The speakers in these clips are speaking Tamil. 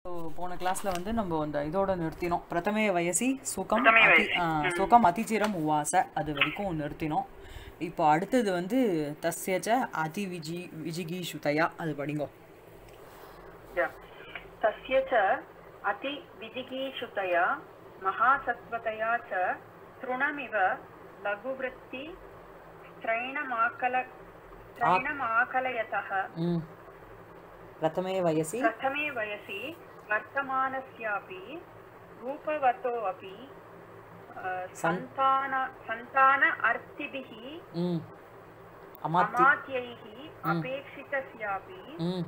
போன கிளாஸ்ல வந்து நம்ம அந்த இதோட நிறுத்தினோம் பிரதமே வயசி சுகம் பிரதமே அதி வயசி. ஆ, சுகம் அதிச்சிரம் உவாச அது வரைக்கும் நிறுத்தினோம் இப்போ அடுத்தது வந்து தஸ்யச்ச அதி விஜி விஜிகீஷுதயா அது படிங்கோ Ja. तस्य च अतिविजिगीषुतया महासत्वतया च तृणमिव लघुवृत्ति त्रैणमाकल त्रैणमाकलयतः ம் பிரதமே வயசி प्रथमे वयसि वर्तमानस्यापि रूपवतो अपि अ, सन्तान सन्तान अर्थिभिः ம் அமாத்தி अमात्यैः अपेक्षितस्यापि ம்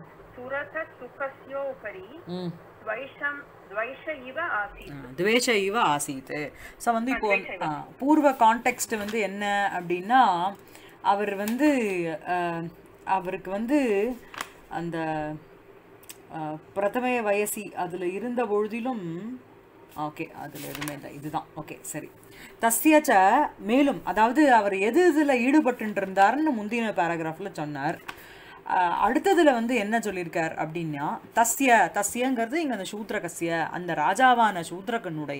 सुरतसुखस्योपरि ம் द्वैषं द्वैष इव आसीत् துவேஷ இவ ஆசீத் ஸோ வந்து இப்போ துவேஷ இவ. ஆ, பூர்வ கான்டெக்ஸ்ட் வந்து என்ன அப்படின்னா அவர் வந்து ஆ, அவருக்கு வந்து அந்த ஆ, பிரதம வயசி அதில் இருந்த பொழுதிலும் ஓகே அதில் எதுவுமே இல்லை இதுதான் ஓகே சரி தஸ்யச்ச மேலும் அதாவது அவர் எது இதில் ஈடுபட்டு இருந்தாருன்னு முந்தின பேராகிராஃபில் சொன்னார் ஆஹ் அடுத்ததுல வந்து என்ன சொல்லியிருக்கார் அப்படின்னா தஸ்ய தஸ்யங்கிறது இங்க அந்த சூத்ரகஸ்ய அந்த ராஜாவான சூத்ரகனுடைய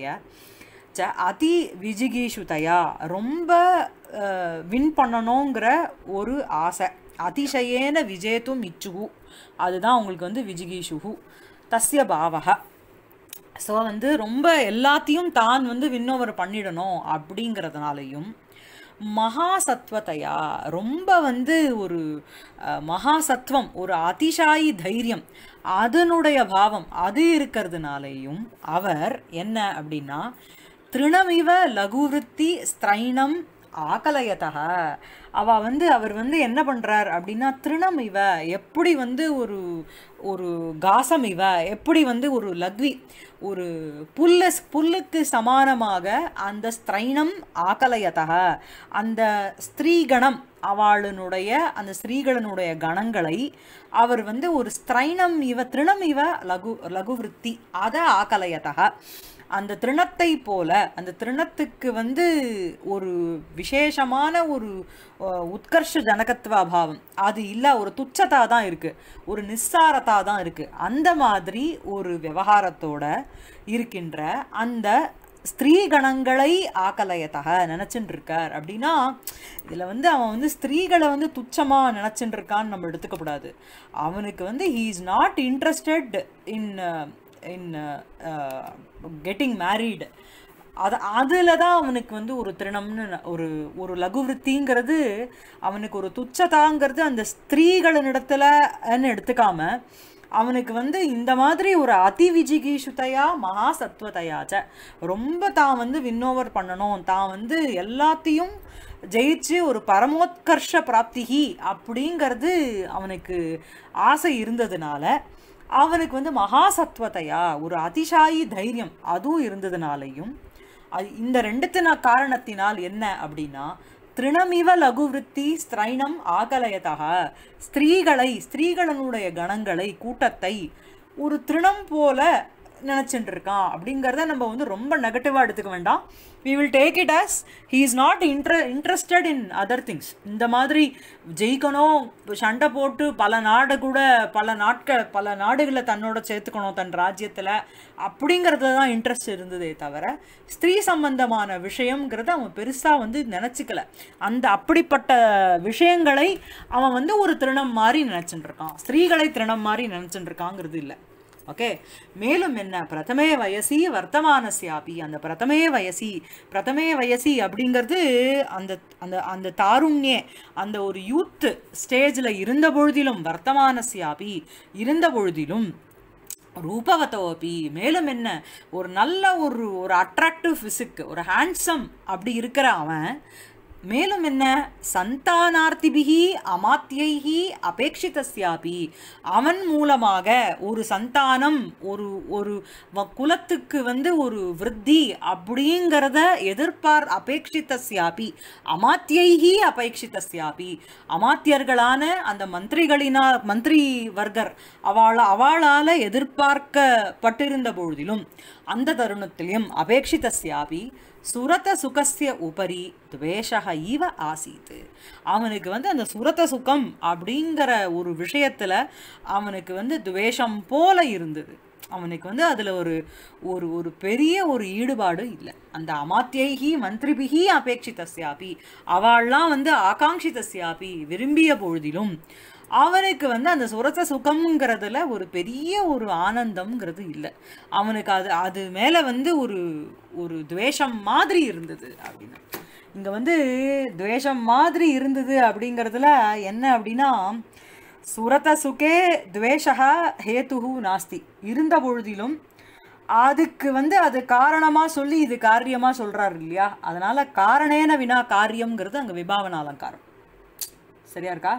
ச அதி விஜிகீஷுதையா ரொம்ப வின் பண்ணணுங்கிற ஒரு ஆசை அதிசயேன விஜேத்தும் இச்சுகு அதுதான் உங்களுக்கு வந்து விஜிகீஷுகு தஸ்ய பாவக ஸோ வந்து ரொம்ப எல்லாத்தையும் தான் வந்து விண்ணோவர் பண்ணிடணும் அப்படிங்கிறதுனாலையும் மகாசத்வத்தையா ரொம்ப வந்து ஒரு அஹ், மகாசத்வம் ஒரு அதிசாயி தைரியம் அதனுடைய பாவம் அது இருக்கிறதுனாலேயும் அவர் என்ன அப்படின்னா திருணமிவ லகுவிருத்தி ஸ்திரைணம் ஆகலயத்தக அவ வந்து அவர் வந்து என்ன பண்றார் அப்படின்னா திருணம் இவ எப்படி வந்து ஒரு ஒரு காசம் இவ எப்படி வந்து ஒரு லக்வி ஒரு புல்ல புல்லுக்கு சமானமாக அந்த ஸ்திரைணம் ஆகலயத்தக அந்த ஸ்திரீகணம் அவளுடைய அந்த ஸ்திரீகளினுடைய கணங்களை அவர் வந்து ஒரு ஸ்திரைணம் இவ திருணம் இவ லகு லகுவிருத்தி அத ஆகலயத்தக அந்த திருணத்தை போல அந்த திருணத்துக்கு வந்து ஒரு விசேஷமான ஒரு அஹ், உத்கர்ஷ ஜனகத்துவ அபாவம் அது இல்லை ஒரு துச்சதா தான் இருக்கு ஒரு நிஸ்சாரதா தான் இருக்கு அந்த மாதிரி ஒரு விவகாரத்தோட இருக்கின்ற அந்த ஸ்திரீ கணங்களை ஆக்கலயத்தக நினச்சின்னு இருக்கார் அப்படின்னா இதில் வந்து அவன் வந்து ஸ்திரீகளை வந்து துச்சமாக நினச்சின்னு இருக்கான்னு நம்ம எடுத்துக்கக்கூடாது அவனுக்கு வந்து he is not interested in in getting married அது அதில் தான் அவனுக்கு வந்து ஒரு திருணம்னு ந- ஒரு ஒரு லகுவிருத்திங்கிறது அவனுக்கு ஒரு துச்சதாங்கிறது அந்த ஸ்திரீகளினிடத்துலன்னு எடுத்துக்காம அவனுக்கு வந்து இந்த மாதிரி ஒரு அதி விஜிகீஷுதையா மகா சத்வதையாச்ச ரொம்ப தான் வந்து வின்னோவர் பண்ணணும் தான் வந்து எல்லாத்தையும் ஜெயிச்சு ஒரு பரமோத்கர்ஷ பிராப்திகி அப்படிங்கிறது அவனுக்கு ஆசை இருந்ததுனால அவனுக்கு வந்து மகாசத்வத்தையா ஒரு அதிசாயி தைரியம் அதுவும் இருந்ததுனாலையும் அது இந்த ரெண்டுத்தின காரணத்தினால் என்ன அப்படின்னா திருணமிவ லகுவிருத்தி ஸ்திரைணம் ஆகலயதக ஸ்திரீகளை ஸ்திரீகளினுடைய கணங்களை கூட்டத்தை ஒரு திருணம் போல நினச்சிட்டு இருக்கான் அப்படிங்கிறத நம்ம வந்து ரொம்ப நெகட்டிவாக எடுத்துக்க வேண்டாம் we will take it as he is not inter interested in other things இந்த மாதிரி ஜெயிக்கணும் சண்டை போட்டு பல நாடு கூட பல நாட்கள் பல நாடுகளை தன்னோட சேர்த்துக்கணும் தன் ராஜ்யத்தில் அப்படிங்கிறதுல தான் இன்ட்ரெஸ்ட் இருந்ததே தவிர ஸ்திரீ சம்பந்தமான விஷயங்கிறத அவன் பெருசாக வந்து நினச்சிக்கல அந்த அப்படிப்பட்ட விஷயங்களை அவன் வந்து ஒரு திருணம் மாதிரி நினச்சிட்டு இருக்கான் ஸ்திரீகளை திருணம் மாதிரி நினச்சிட்டு இருக்காங்கிறது இல்லை ஓகே மேலும் என்ன பிரதமே வயசி வர்த்தமானஸ்யாபி அந்த பிரதமே வயசி பிரதமே வயசி அப்படிங்கிறது அந்த அந்த அந்த தாருண்யே அந்த ஒரு யூத் ஸ்டேஜில் இருந்த பொழுதிலும் வர்த்தமானஸ்யாபி இருந்த பொழுதிலும் ரூபவத்தோபி மேலும் என்ன ஒரு நல்ல ஒரு ஒரு அட்ராக்டிவ் ஃபிசிக் ஒரு ஹேண்ட்ஸம் அப்படி இருக்கிற அவன் மேலும் என்ன சந்தானார்த்திபிகி அமாத்தியைகி அபேட்சிதஸ்யாபி அவன் மூலமாக ஒரு சந்தானம் ஒரு ஒரு வ- குலத்துக்கு வந்து ஒரு விருத்தி அப்படிங்கிறத எதிர்பார் அபேட்சிதஸ்யாபி அமாத்தியைகி அபேட்சிதஸ்யாபி அமாத்தியர்களான அந்த மந்திரிகளினா மந்திரி வர்க்கர் அவள அவளால எதிர்பார்க்கப்பட்டிருந்த பொழுதிலும் அந்த தருணத்திலும் அபேட்சிதஸ்யாபி சுரத சுகஸ்ய உபரி துவேஷக ஈவ ஆசீத் அவனுக்கு வந்து அந்த சுரத சுகம் அப்படிங்கிற ஒரு விஷயத்துல அவனுக்கு வந்து துவேஷம் போல இருந்தது அவனுக்கு வந்து அதில் ஒரு ஒரு ஒரு பெரிய ஒரு ஈடுபாடு இல்லை அந்த அமாத்தியைகி மந்திரிபிகி அபேட்சிதஸ்யாபி அவள்லாம் வந்து ஆகாங்ஷிதஸ்யாபி விரும்பிய பொழுதிலும் அவனுக்கு வந்து அந்த சுரச சுகம்ங்கிறதுல ஒரு பெரிய ஒரு ஆனந்தம்ங்கிறது இல்லை அவனுக்கு அது அது மேலே வந்து ஒரு ஒரு துவேஷம் மாதிரி இருந்தது அப்படின்னு இங்கே வந்து துவேஷம் மாதிரி இருந்தது அப்படிங்கிறதுல என்ன அப்படின்னா சுரத சுகே துவேஷா ஹேத்துஹு நாஸ்தி இருந்த பொழுதிலும் அதுக்கு வந்து அது காரணமாக சொல்லி இது காரியமாக சொல்கிறாரு இல்லையா அதனால காரணேன வினா காரியம்ங்கிறது அங்கே விபாவன அலங்காரம் சரியா இருக்கா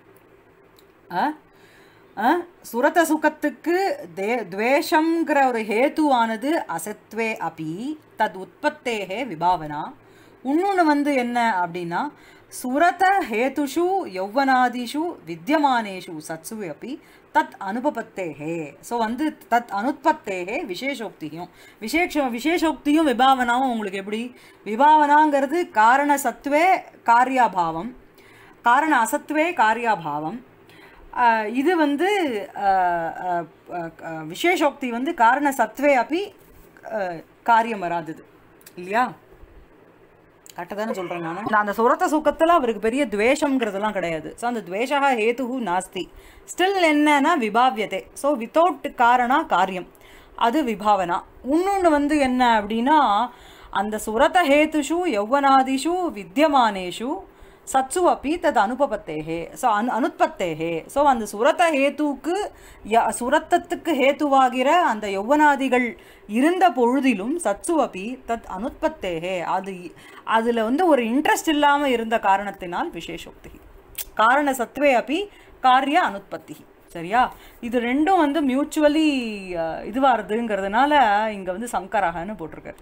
ஆ ஆ? சுரத சுகத்துக்கு தே துவேஷங்கிற ஒரு ஹேத்துவானது அசத்வே அபி தத் உற்பத்தேகே விபாவனா இன்னொன்று வந்து என்ன அப்படின்னா சுரத ஹேதுஷு யௌவனாதிஷு வித்தியமானேஷு சத்சு அப்பி தத் அனுபபத்தேகே ஸோ வந்து தத் அனுத்பத்தேகே விசேஷோக்தியும் விசேஷ விசேஷோக்தியும் விபாவனாவும் உங்களுக்கு எப்படி விபாவனாங்கிறது காரண சத்துவே காரியாபாவம் காரண அசத்துவே காரியாபாவம் ஆஹ் இது வந்து ஆஹ் ஆஹ் ஆஹ் விசேஷோக்தி வந்து காரண சத்வே அப்படி காரியம் வராதது இல்லையா கரெக்டாக தானே சொல்கிறேன் நான் அந்த சுரத்த சுக்கத்தில் அவருக்கு பெரிய துவேஷங்கிறதுலாம் கிடையாது ஸோ அந்த துவேஷா ஹேதுஹு நாஸ்தி ஸ்டில் என்னன்னா விபாவியதே ஸோ வித்தவுட் காரணா காரியம் அது விபாவனா இன்னொன்று வந்து என்ன அப்படின்னா அந்த சுரத ஹேதுஷு யௌவனாதிஷு வித்தியமானேஷு சத்சு அப்பி தது அனுபபத்தேகே ஸோ அனு அனுத்பத்தேகே ஸோ அந்த சுரத ஹேத்துக்கு ய சுரத்தத்துக்கு ஹேத்துவாகிற அந்த யௌவனாதிகள் இருந்த பொழுதிலும் சத்சு அப்பி தத் அனுத்பத்தேகே அது அதில் வந்து ஒரு இன்ட்ரெஸ்ட் இல்லாமல் இருந்த காரணத்தினால் விசேஷோக்தி காரண சத்வே அப்பி காரிய அனுத்பத்தி சரியா இது ரெண்டும் வந்து மியூச்சுவலி இதுவாகிறதுங்கிறதுனால இங்கே வந்து சங்கரகன்னு போட்டிருக்காரு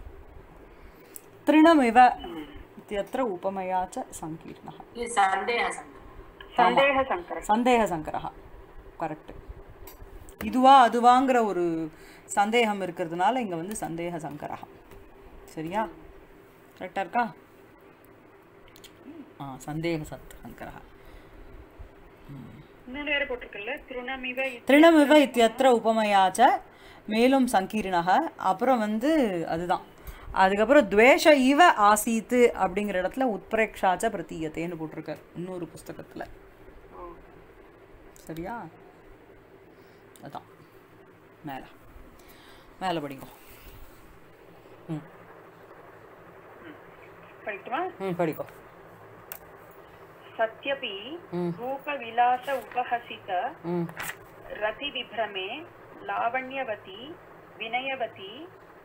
திருணமிவ இத்தியத்திர உபமயா ச சங்கீர்ணः இது சந்தேக சந்தேகம் சந்தேக சங்கர சந்தேக சங்கரஹா கரெக்ட் இதுவா அதுவாங்கிற ஒரு சந்தேகம் இருக்கிறதுனால இங்கே வந்து சந்தேக சங்கரஹா சரியா கரெக்டாக இருக்கா ஆ சந்தேக சத் சங்கரஹா இன்னொன்று வேற போட்டிருக்குல்ல திருணமிவ இத்- திருணமிவ இத்தியத்திர உபமயாச்ச மேலும் சங்கீர்ணக அப்புறம் வந்து அதுதான் அதுக்கப்புறம் துவேஷ இவ ஆசீத்து அப்படிங்கிற இடத்துல உத்பிரேக்ஷாச்ச பிரதீயத்தேன்னு போட்டிருக்கார் இன்னொரு புஸ்தகத்தில் சரியா அதான் மேலே மேலே படிங்கோ ம் படிக்கட்டுமா ம் படிக்கோ सत्यपि ம். रूपविलास उपहसित ம் रतिविभ्रमे लावण्यवती विनयवती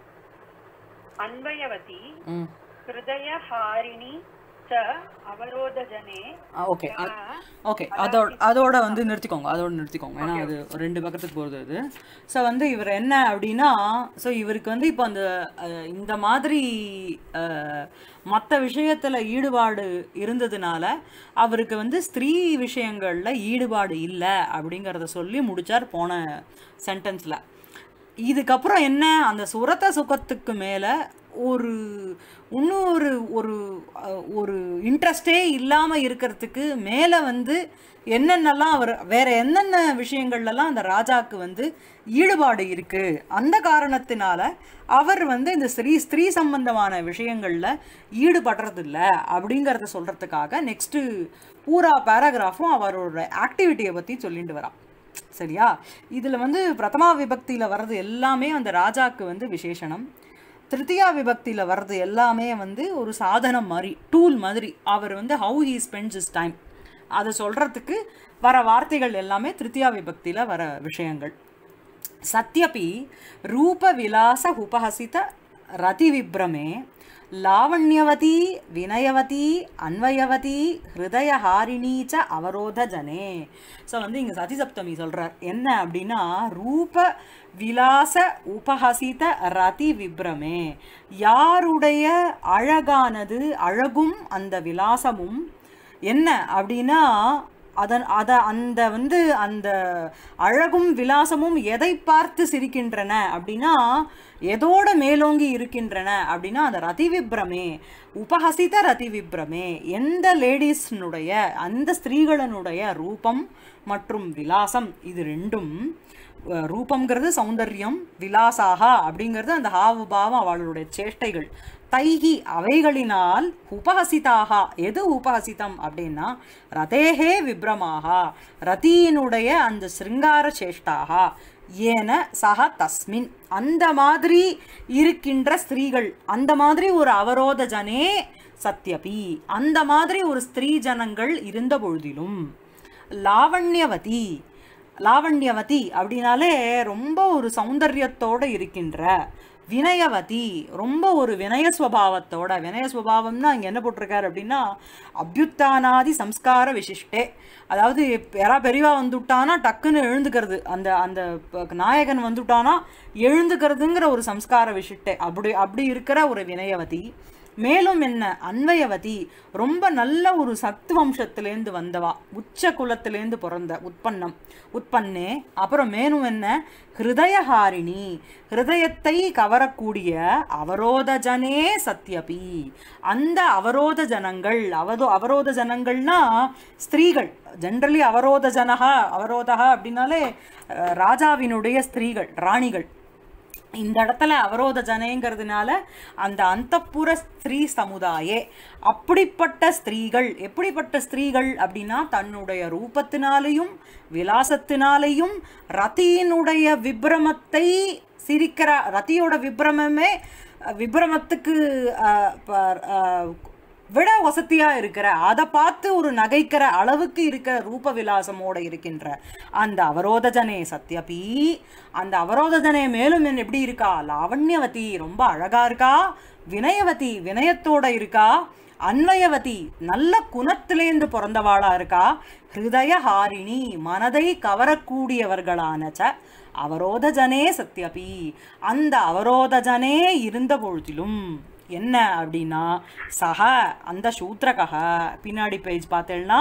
अन्वयवती ம் हृदयहारिणी च अवरोधजने ஓகே ஓகே அதோட அதோட வந்து நிறுத்திக்கோங்க அதோட நிறுத்திக்கோங்க ஏன்னா அது ஒரு ரெண்டு பக்கத்துக்கு போகிறது அது ஸோ வந்து இவர் என்ன அப்படின்னா ஸோ இவருக்கு வந்து இப்போ அந்த அஹ், இந்த மாதிரி மற்ற விஷயத்தில் ஈடுபாடு இருந்ததுனால அவருக்கு வந்து ஸ்திரீ விஷயங்களில் ஈடுபாடு இல்லை அப்படிங்கிறத சொல்லி முடிச்சார் போன சென்டென்ஸில் இதுக்கப்புறம் என்ன அந்த சுரத்த சுகத்துக்கு மேலே ஒரு இன்னொரு ஒரு அஹ், ஒரு இன்ட்ரெஸ்டே இல்லாமல் இருக்கிறதுக்கு மேலே வந்து என்னென்னலாம் அவர் வேற என்னென்ன விஷயங்கள்லாம் அந்த ராஜாக்கு வந்து ஈடுபாடு இருக்கு அந்த காரணத்தினால அவர் வந்து இந்த ஸ்திரீ ஸ்திரீ சம்பந்தமான விஷயங்களில் ஈடுபடுறதில்ல அப்படிங்கிறத சொல்கிறதுக்காக நெக்ஸ்ட்டு பூரா பேராகிராஃபும் அவரோட ஆக்டிவிட்டியை பற்றி சொல்லிட்டு வரான் சரியா இதில் வந்து பிரதமா விபக்தியில் வர்றது எல்லாமே அந்த ராஜாக்கு வந்து விசேஷணம் திருத்தியா விபக்தியில் வர்றது எல்லாமே வந்து ஒரு சாதனம் மாதிரி டூல் மாதிரி அவர் வந்து how he spends his time அதை சொல்கிறதுக்கு வர வார்த்தைகள் எல்லாமே திருத்தியா விபக்தியில் வர விஷயங்கள் சத்யபி ரூபவிலாச உபஹசித ரதிவிப்ரமே லாவண்யவதி வினயவதி அன்வயவதி ஹிருதயஹாரிணி ச அவரோதஜனே ஸோ வந்து இங்கே சதிசப்தமி சொல்கிறார் என்ன அப்படின்னா ரூப விலாச உபஹசித ரதி விப்ரமே யாருடைய அழகானது அழகும் அந்த விலாசமும் என்ன அப்படின்னா அதன் அதை அந்த வந்து அந்த அழகும் விலாசமும் எதை பார்த்து சிரிக்கின்றன அப்படின்னா எதோட மேலோங்கி இருக்கின்றன அப்படின்னா அந்த ரதிவிப்ரமே உபஹசித ரதிவிப்ரமே எந்த லேடிஸ்னுடைய அந்த ஸ்திரீகளினுடைய ரூபம் மற்றும் விலாசம் இது ரெண்டும் அஹ், ரூபம்ங்கிறது சௌந்தர்யம் விலாசாக அப்படிங்கிறது அந்த ஹாவு பாவம் அவளுடைய சேஷ்டைகள் தைகி அவைகளினால் உபஹசிதாக எது உபஹசிதம் அப்படின்னா ரதேகே விப்ரமாக ரதியினுடைய அந்த சிருங்கார சேஷ்டாக ஏன சக தஸ்மின் அந்த மாதிரி இருக்கின்ற ஸ்திரீகள் அந்த மாதிரி ஒரு அவரோத ஜனே சத்யபி அந்த மாதிரி ஒரு ஸ்திரீ ஜனங்கள் இருந்த பொழுதிலும் லாவண்யவதி லாவண்யவதி அப்படின்னாலே ரொம்ப ஒரு சௌந்தரியத்தோட இருக்கின்ற வினயவதி ரொம்ப ஒரு வினய ஸ்வபாவத்தோட வினய ஸ்வபாவம்னா இங்கே என்ன போட்டிருக்காரு அப்படின்னா அபியுத்தானாதி சம்ஸ்கார விசிஷ்டே அதாவது யாரா பெரியவா வந்துட்டானா டக்குன்னு எழுந்துக்கிறது அந்த அந்த ப- நாயகன் வந்துட்டானா எழுந்துக்கிறதுங்கிற ஒரு சம்ஸ்கார விசிஷ்டே அப்படி அப்படி இருக்கிற ஒரு வினயவதி மேலும் என்ன அன்வயவதி ரொம்ப நல்ல ஒரு சத்து வம்சத்திலேருந்து வந்தவா உச்ச குலத்திலேருந்து பிறந்த உற்பன்னம் உற்பன்னே அப்புறம் மேலும் என்ன ஹிருதயஹாரிணி ஹிருதயத்தை கவரக்கூடிய அவரோத ஜனே சத்யபி அந்த அவரோத ஜனங்கள் அவதோ அவரோத ஜனங்கள்னா ஸ்திரீகள் ஜென்ரலி அவரோத ஜனகா அவரோதகா அப்படின்னாலே அஹ், ராஜாவினுடைய ஸ்திரீகள் ராணிகள் இந்த இடத்துல அவரோத ஜனேங்கிறதுனால அந்த அந்தப்புற ஸ்திரீ சமுதாயே அப்படிப்பட்ட ஸ்திரீகள் எப்படிப்பட்ட ஸ்திரீகள் அப்படின்னா தன்னுடைய ரூபத்தினாலையும் விலாசத்தினாலையும் ரதியினுடைய விப்ரமத்தை சிரிக்கிற ரதியோட விப்ரமமே அஹ், விப்ரமத்துக்கு அஹ், ப- அஹ், விட வசதியா இருக்கிற அதை பார்த்து ஒரு நகைக்கிற அளவுக்கு இருக்கிற ரூப விலாசமோட இருக்கின்ற அந்த அவரோதஜனே சத்யபி அந்த அவரோதஜனே மேலும் என்ன எப்படி இருக்கா லாவண்யவதி ரொம்ப அழகா இருக்கா வினயவதி வினயத்தோட இருக்கா அன்வயவதி நல்ல குணத்திலேந்து பிறந்தவாளா இருக்கா ஹிருதயஹாரிணி மனதை கவரக்கூடியவர்களான ச அவரோதஜனே சத்யபி அந்த அவரோதஜனே இருந்த பொழுதிலும் என்ன அப்படின்னா சக அந்த சூத்ரகக பின்னாடி பேஜ் பார்த்தேன்னா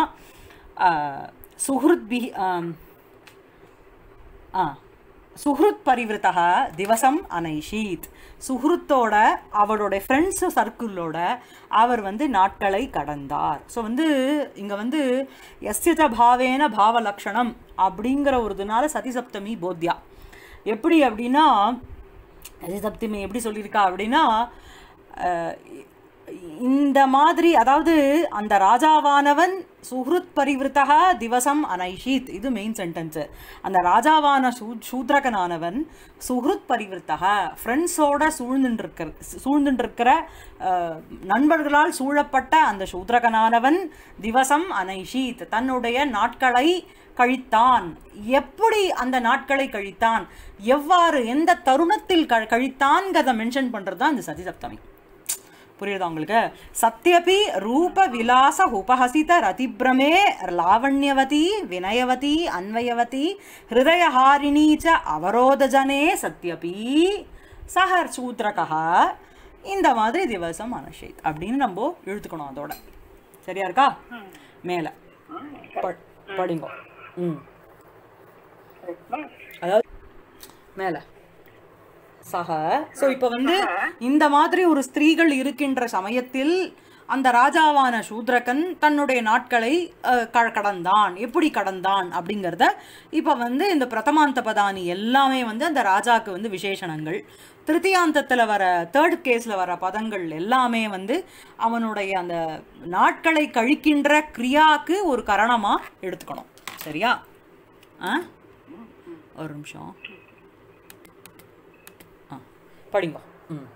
சுஹൃத் பி ஆம், ஆ சுஹ்ருத் பரிவிருத்தக திவசம் அனைஷீத் சுஹ்ருத்தோட அவருடைய ஃப்ரெண்ட்ஸ் சர்க்கிளோட அவர் வந்து நாட்களை கடந்தார் ஸோ வந்து இங்கே வந்து எஸ்யத பாவேன பாவ லக்ஷணம் அப்படிங்கிற ஒரு இதனால சதிசப்தமி போத்யா எப்படி அப்படின்னா சதிசப்தமி எப்படி சொல்லியிருக்கா அப்படின்னா அஹ், இந்த மாதிரி அதாவது அந்த ராஜாவானவன் சுஹ்ருத் பரிவிருத்தக திவசம் அனைஷீத் இது மெயின் சென்டென்ஸ் அந்த ராஜாவான சூ சூத்ரகனானவன் சுஹ்ருத் பரிவிருத்தக ஃப்ரெண்ட்ஸோட சூழ்ந்துருக்கிற சூழ்ந்துருக்கிற நண்பர்களால் சூழப்பட்ட அந்த சூத்ரகனானவன் திவசம் அனைஷீத் தன்னுடைய நாட்களை கழித்தான் எப்படி அந்த நாட்களை கழித்தான் எவ்வாறு எந்த தருணத்தில் க கழித்தான்கிறத மென்ஷன் பண்ணுறது தான் இந்த சதிசப்தமி புரியுதா உங்களுக்கு சத்யபி ரூப விலாச உபஹசித ரதிப்ரமே லாவண்யவதி வினயவதி அன்வயவதி ஹிருதயஹாரிணீ ச அவரோதஜனே சத்யபி சஹர் சூத்ரகா இந்த மாதிரி திவசம் அனஷேத் அப்படின்னு நம்ம இழுத்துக்கணும் அதோட சரியா இருக்கா மேல ப- படிங்கோ ம் அதாவது மேல சக ஸோ இப்போ வந்து இந்த மாதிரி ஒரு ஸ்திரீகள் இருக்கின்ற சமயத்தில் அந்த ராஜாவான சூத்ரகன் தன்னுடைய நாட்களை அஹ், க- கடந்தான் எப்படி கடந்தான் அப்படிங்கிறத இப்போ வந்து இந்த பிரதமாந்த பதானி எல்லாமே வந்து அந்த ராஜாக்கு வந்து விசேஷணங்கள் திருத்தியாந்தத்தில் வர தேர்ட் கேஸில் வர பதங்கள் எல்லாமே வந்து அவனுடைய அந்த நாட்களை கழிக்கின்ற கிரியாக்கு ஒரு கரணமாக எடுத்துக்கணும் சரியா ஆ ஒரு நிமிஷம் ஆ படிங்க ம்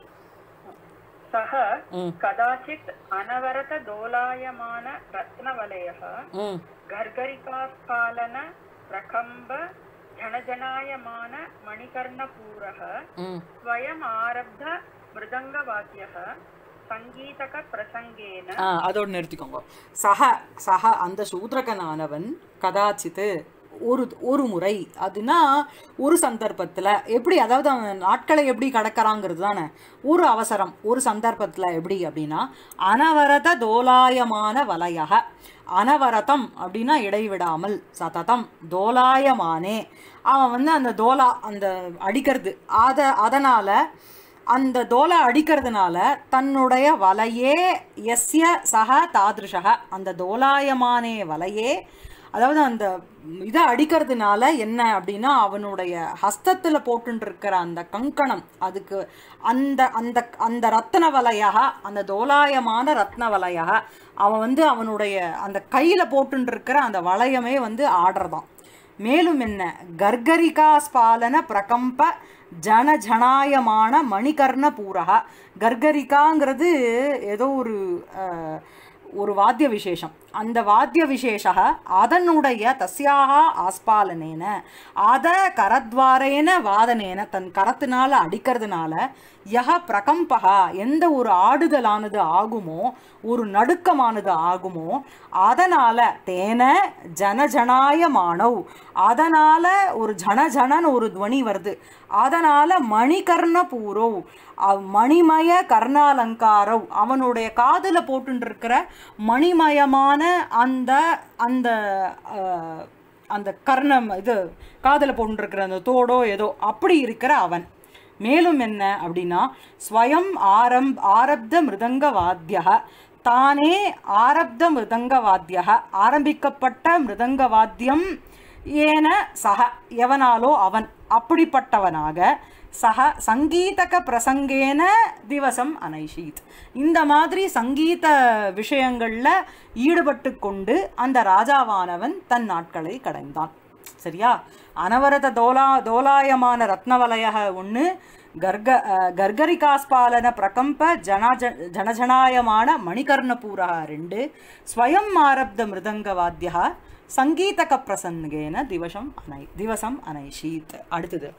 सः ம் कदाचित् अनवरतदोलायमान रत्नवलयः ம் गर्गरिकास्फालन प्रकम्ब झणझणायमान मणिकर्णपूरः ம் स्वयम् आरब्ध मृदङ्गवाद्यः सङ्गीतकप्रसङ्गेन ஆ அதோட நிறுத்திக்கோங்க சக சக அந்த சூத்ரகனானவன் கதாச்சித்து ஒரு ஒரு முறை அதுனா ஒரு சந்தர்ப்பத்தில் எப்படி அதாவது அவன் நாட்களை எப்படி கடக்கறாங்கிறது தானே ஒரு அவசரம் ஒரு சந்தர்ப்பத்தில் எப்படி அப்படின்னா அனவரத தோலாயமான வலையக அனவரதம் அப்படின்னா இடைவிடாமல் சததம் தோலாயமானே அவன் வந்து அந்த தோலா அந்த அடிக்கிறது அத அதனால் அந்த தோலை அடிக்கிறதுனால தன்னுடைய வலையே எஸ்ய சக தாதிருஷக அந்த தோலாயமானே வலையே அதாவது அந்த இதை அடிக்கிறதுனால என்ன அப்படின்னா அவனுடைய ஹஸ்தத்துல போட்டுட்டு இருக்கிற அந்த கங்கணம் அதுக்கு அந்த அந்த அந்த ரத்ன வலையாக அந்த தோலாயமான ரத்ன வலையாக அவன் வந்து அவனுடைய அந்த கையில போட்டுட்டு இருக்கிற அந்த வளையமே வந்து ஆடுறதாம் மேலும் என்ன கர்கரிகா ஸ்பாலன பிரகம்ப ஜன ஜனாயமான மணிகர்ண பூரக கர்கரிகாங்கிறது ஏதோ ஒரு அஹ், ஒரு வாத்திய விசேஷம் அந்த வாத்திய விசேஷ அதனுடைய தஸ்யாக ஆஸ்பாலனேன அத கரத்வாரேன வாதனேன தன் கரத்தினால அடிக்கிறதுனால யக பிரகம்பகா எந்த ஒரு ஆடுதலானது ஆகுமோ ஒரு நடுக்கமானது ஆகுமோ அதனால தேன ஜனஜனாயமானவ் அதனால ஒரு ஜன ஜனன்னு ஒரு துவனி வருது அதனால மணிகர்ண பூரவ் அவ் மணிமய கர்ணாலங்காரவ் அவனுடைய காதுல போட்டுட்டு இருக்கிற மணிமயமான அந்த அந்த அஹ், அந்த கர்ணம் இது காதுல போட்டுட்டு இருக்கிற அந்த தோடோ ஏதோ அப்படி இருக்கிற அவன் மேலும் என்ன அப்படின்னா ஸ்வயம் ஆரம்ப ஆரப்த மிருதங்க வாத்திய தானே ஆரப்த மிருதங்க வாத்திய ஆரம்பிக்கப்பட்ட மிருதங்க வாத்தியம் ஏன சக எவனாலோ அவன் அப்படிப்பட்டவனாக சக சங்கீதக பிரசங்கேன திவசம் அனைஷீத் இந்த மாதிரி சங்கீத விஷயங்கள்ல ஈடுபட்டு கொண்டு அந்த ராஜாவானவன் தன் நாட்களை கடைந்தான் சரியா அனவரத தோலா தோலாயமான ரத்னவலய ஒன்று கர்க அஹ், கர்கரிகாஸ்பாலன பிரகம்ப ஜனாஜ ஜனஜனாயமான மணிகர்ணபூரா ரெண்டு ஸ்வயம் ஆரப்த மிருதங்க வாத்தியா சங்கீதக பிரசங்கேன திவசம் அனை திவசம் அனைஷீத் அடுத்தது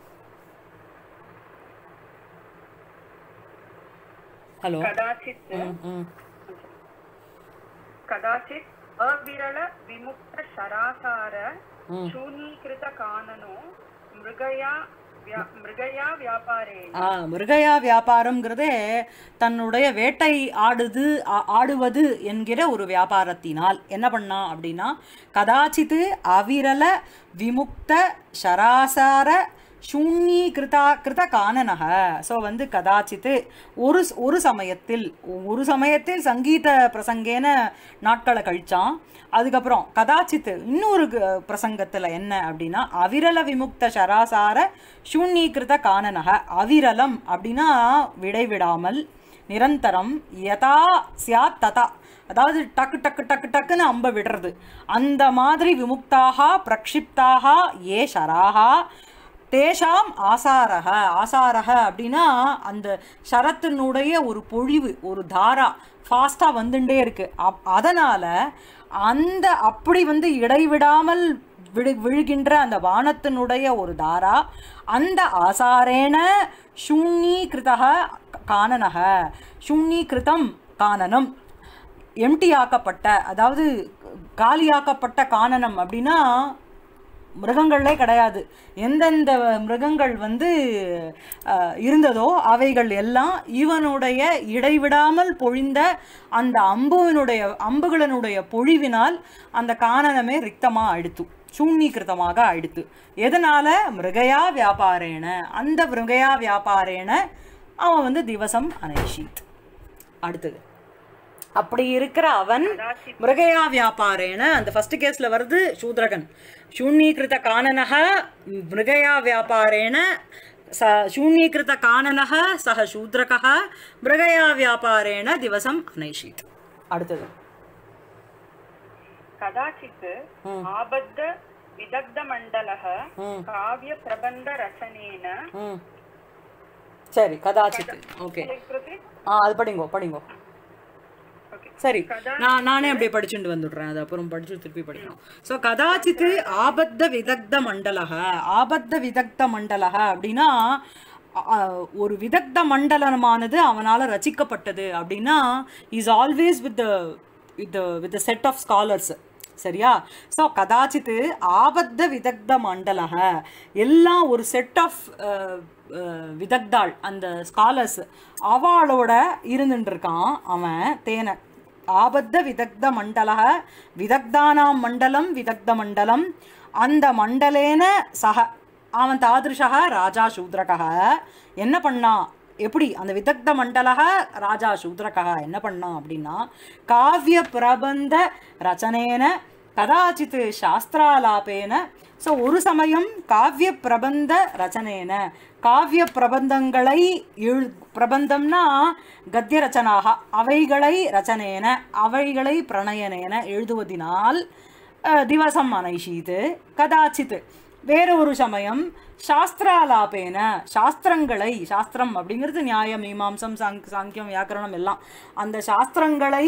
ஹலோ कदाचित् ம் कदाचित् अविरल विमुक्त शरासार ம் शून्यीकृत काननो मृगया व्या- मृगया व्यापारेण ஆ மிருகயா வியாபாரம்ங்கிறதே தன்னுடைய வேட்டை ஆடுது ஆ- ஆடுவது என்கிற ஒரு வியாபாரத்தினால் என்ன பண்ணா அப்படின்னா கதாச்சித்து அவிரல விமுக்த சராசார சூன்யீகிருதா கிருத காணனக ஸோ வந்து கதாச்சித்து ஒரு ஸ்- ஒரு சமயத்தில் ஒரு சமயத்தில் சங்கீத பிரசங்கேன நாட்களை கழிச்சான் அதுக்கப்புறம் கதாச்சித்து இன்னொரு க- பிரசங்கத்துல என்ன அப்படின்னா அவிரல விமுக்த சராசார சூன்யீகிருத காணனக அவிரலம் அப்படின்னா விடைவிடாமல் நிரந்தரம் யதா சியாத் ததா அதாவது டக்கு டக்கு டக்கு டக்குன்னு அம்ப விடுறது அந்த மாதிரி விமுக்தாக பிரக்ஷிப்தாக ஏ ஷராகா தேஷாம் ஆசாரக ஆசாரக அப்படின்னா அந்த சரத்தினுடைய ஒரு பொழிவு ஒரு தாரா ஃபாஸ்ட்டாக வந்துட்டே இருக்கு அப் அதனால அந்த அப்படி வந்து இடைவிடாமல் விழு விழுகின்ற அந்த வானத்தினுடைய ஒரு தாரா அந்த ஆசாரேன சூன்யீகிருதக காணனக சூன்யீகிருதம் காணனம் எம்டியாக்கப்பட்ட அதாவது காலியாக்கப்பட்ட காணனம் அப்படின்னா மிருகங்களே கிடையாது எந்தெந்த மிருகங்கள் வந்து அஹ், இருந்ததோ அவைகள் எல்லாம் இவனுடைய இடைவிடாமல் பொழிந்த அந்த அம்புவினுடைய அம்புகளினுடைய பொழிவினால் அந்த காணனமே ரிக்தமா ஆயிடுத்து சூன்யீகிருதமாக ஆயிடுத்து எதனால மிருகயா வியாபாரேன அந்த மிருகயா வியாபாரேன அவன் வந்து திவசம் அனேஷித் அடுத்தது அப்படி இருக்கிற அவன் மிருகயா வியாபாரேன அந்த ஃபர்ஸ்ட் கேஸ்ல வருது சூத்ரகன் சூன்யீகிருத காணனக மிருகயா வியாபாரேன ச சூன்யீகிருத காணனக சக சூத்ரகः மிருகயா வியாபாரேன திவசம் அனைஷீத் அடுத்தது कदाचित् आबद्ध विदग्धमण्डलः ம் काव्यप्रबन्धरचनेन ம் சரி கதாச்சித் ஓகே कृते ஆ அது படிங்கோ படிங்கோ ओके சரி நான் நானே அப்படியே படிச்சுட்டு வந்துடுறேன் அது அப்புறம் படிச்சு திருப்பி படிக்கணும் ஸோ கதாச்சித்து ஆபத்த விதக்த மண்டலக ஆபத்த விதக்த மண்டலக அப்படின்னா அ- அ- ஒரு விதக்த மண்டலமானது அவனால ரசிக்கப்பட்டது அப்படின்னா is always with with with set of scholars சரியா ஸோ கதாச்சித்து ஆபத்த விதக்த மண்டலக எல்லாம் ஒரு செட் ஆஃப் விதக்தாள் அந்த ஸ்காலர்ஸ் அவளோட இருந்துட்டு இருக்கான் அவன் தேனை ஆபத்த விதக்த மண்டலக விதக்தானாம் மண்டலம் விதக்த மண்டலம் அந்த மண்டலேன சக அவன் தாதிருஷக ராஜா சூத்ரகः என்ன பண்ணான் எப்படி அந்த விதக்த மண்டலக ராஜா சூத்ரகः என்ன பண்ணான் அப்படின்னா காவிய பிரபந்த ரச்சனேன கதாச்சித் சாஸ்திராலாபேன ஸோ ஒரு சமயம் காவிய பிரபந்த ரச்சனேன காவிய பிரபந்தங்களை எழு பிரபந்தம்னா கத்திய ரச்சனாக அவைகளை ரச்சனேன அவைகளை பிரணயனேன எழுதுவதினால் அஹ், திவசம் அனைஷீத் கதாச்சித் வேற ஒரு சமயம் சாஸ்திராலாபேன சாஸ்திரங்களை சாஸ்திரம் அப்படிங்கிறது நியாயம் மீமாம்சம் சாங் சாங்கியம் வியாக்கரணம் எல்லாம் அந்த சாஸ்திரங்களை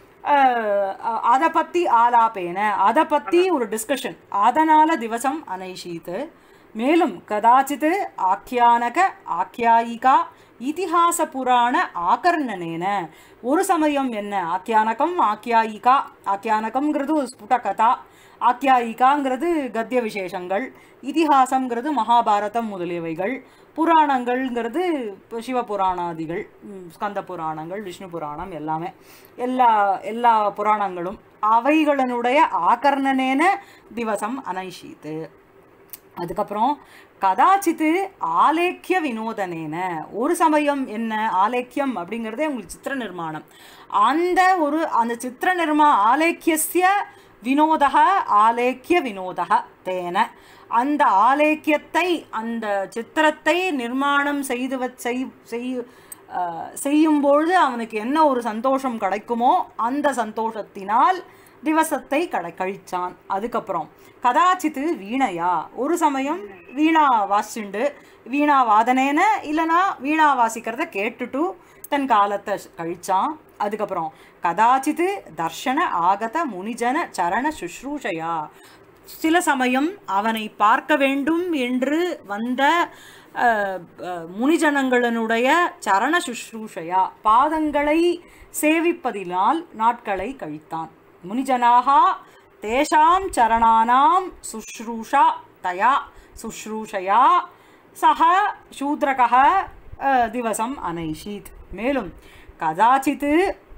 அதை பற்றி ஆலாபேன அதை பற்றி ஒரு டிஸ்கஷன் அதனால திவசம் அனைஷீத் மேலும் கதாச்சித் ஆக்கியானக ஆக்கியாயிகா இதிஹாச புராண ஆகர்ணனேன ஒரு சமயம் என்ன ஆக்கியானகம் ஆக்கியாயிகா ஆக்கியானகம்ங்கிறது ஒரு ஸ்புட கதா ஆக்கியாயிகாங்கிறது கத்திய விசேஷங்கள் இதிஹாசம்ங்கிறது மகாபாரதம் முதலியவைகள் புராணங்கள்ங்கிறது இப்போ சிவபுராணாதிகள் ம், ஸ்கந்த புராணங்கள் விஷ்ணு புராணம் எல்லாமே எல்லா எல்லா புராணங்களும் அவைகளினுடைய ஆகர்ணனேன திவசம் அனைஷீத்து அதுக்கப்புறம் கதாச்சித்து ஆலேக்கிய வினோதனேன ஒரு சமயம் என்ன ஆலேக்கியம் அப்படிங்கிறதே உங்களுக்கு சித்திர நிர்மாணம் அந்த ஒரு அந்த சித்திர நிர்மா ஆலேக்கியஸ்ய வினோதக ஆலேக்கிய வினோதக தேன அந்த ஆலேக்கியத்தை அந்த சித்திரத்தை நிர்மாணம் செய்து வ- செய் செய் அஹ், செய்யும்பொழுது அவனுக்கு என்ன ஒரு சந்தோஷம் கிடைக்குமோ அந்த சந்தோஷத்தினால் திவசத்தை கடை கழிச்சான் அதுக்கப்புறம் கதாச்சித்து வீணையா ஒரு சமயம் வீணா வாசிண்டு வீணா வாதனேன இல்லைனா வீணா வாசிக்கிறத கேட்டுட்டு தன் காலத்தை ஷ்- கழிச்சான் அதுக்கப்புறம் கதாச்சித்து தர்ஷன ஆகத முனிஜன சரண சுஷ்ரூஷையா சில சமயம் அவனை பார்க்க வேண்டும் என்று வந்த அஹ், அஹ், முனிஜனங்களினுடைய சரண சுஷ்ரூஷையா பாதங்களை சேவிப்பதினால் நாட்களை கழித்தான் முனிஜனாகா தேஷாம் சரணானாம் சுஷ்ரூஷா தயா சுஷ்ரூஷயா சக சூத்ரகः அஹ், திவசம் அனைஷீத் மேலும் கதாச்சித்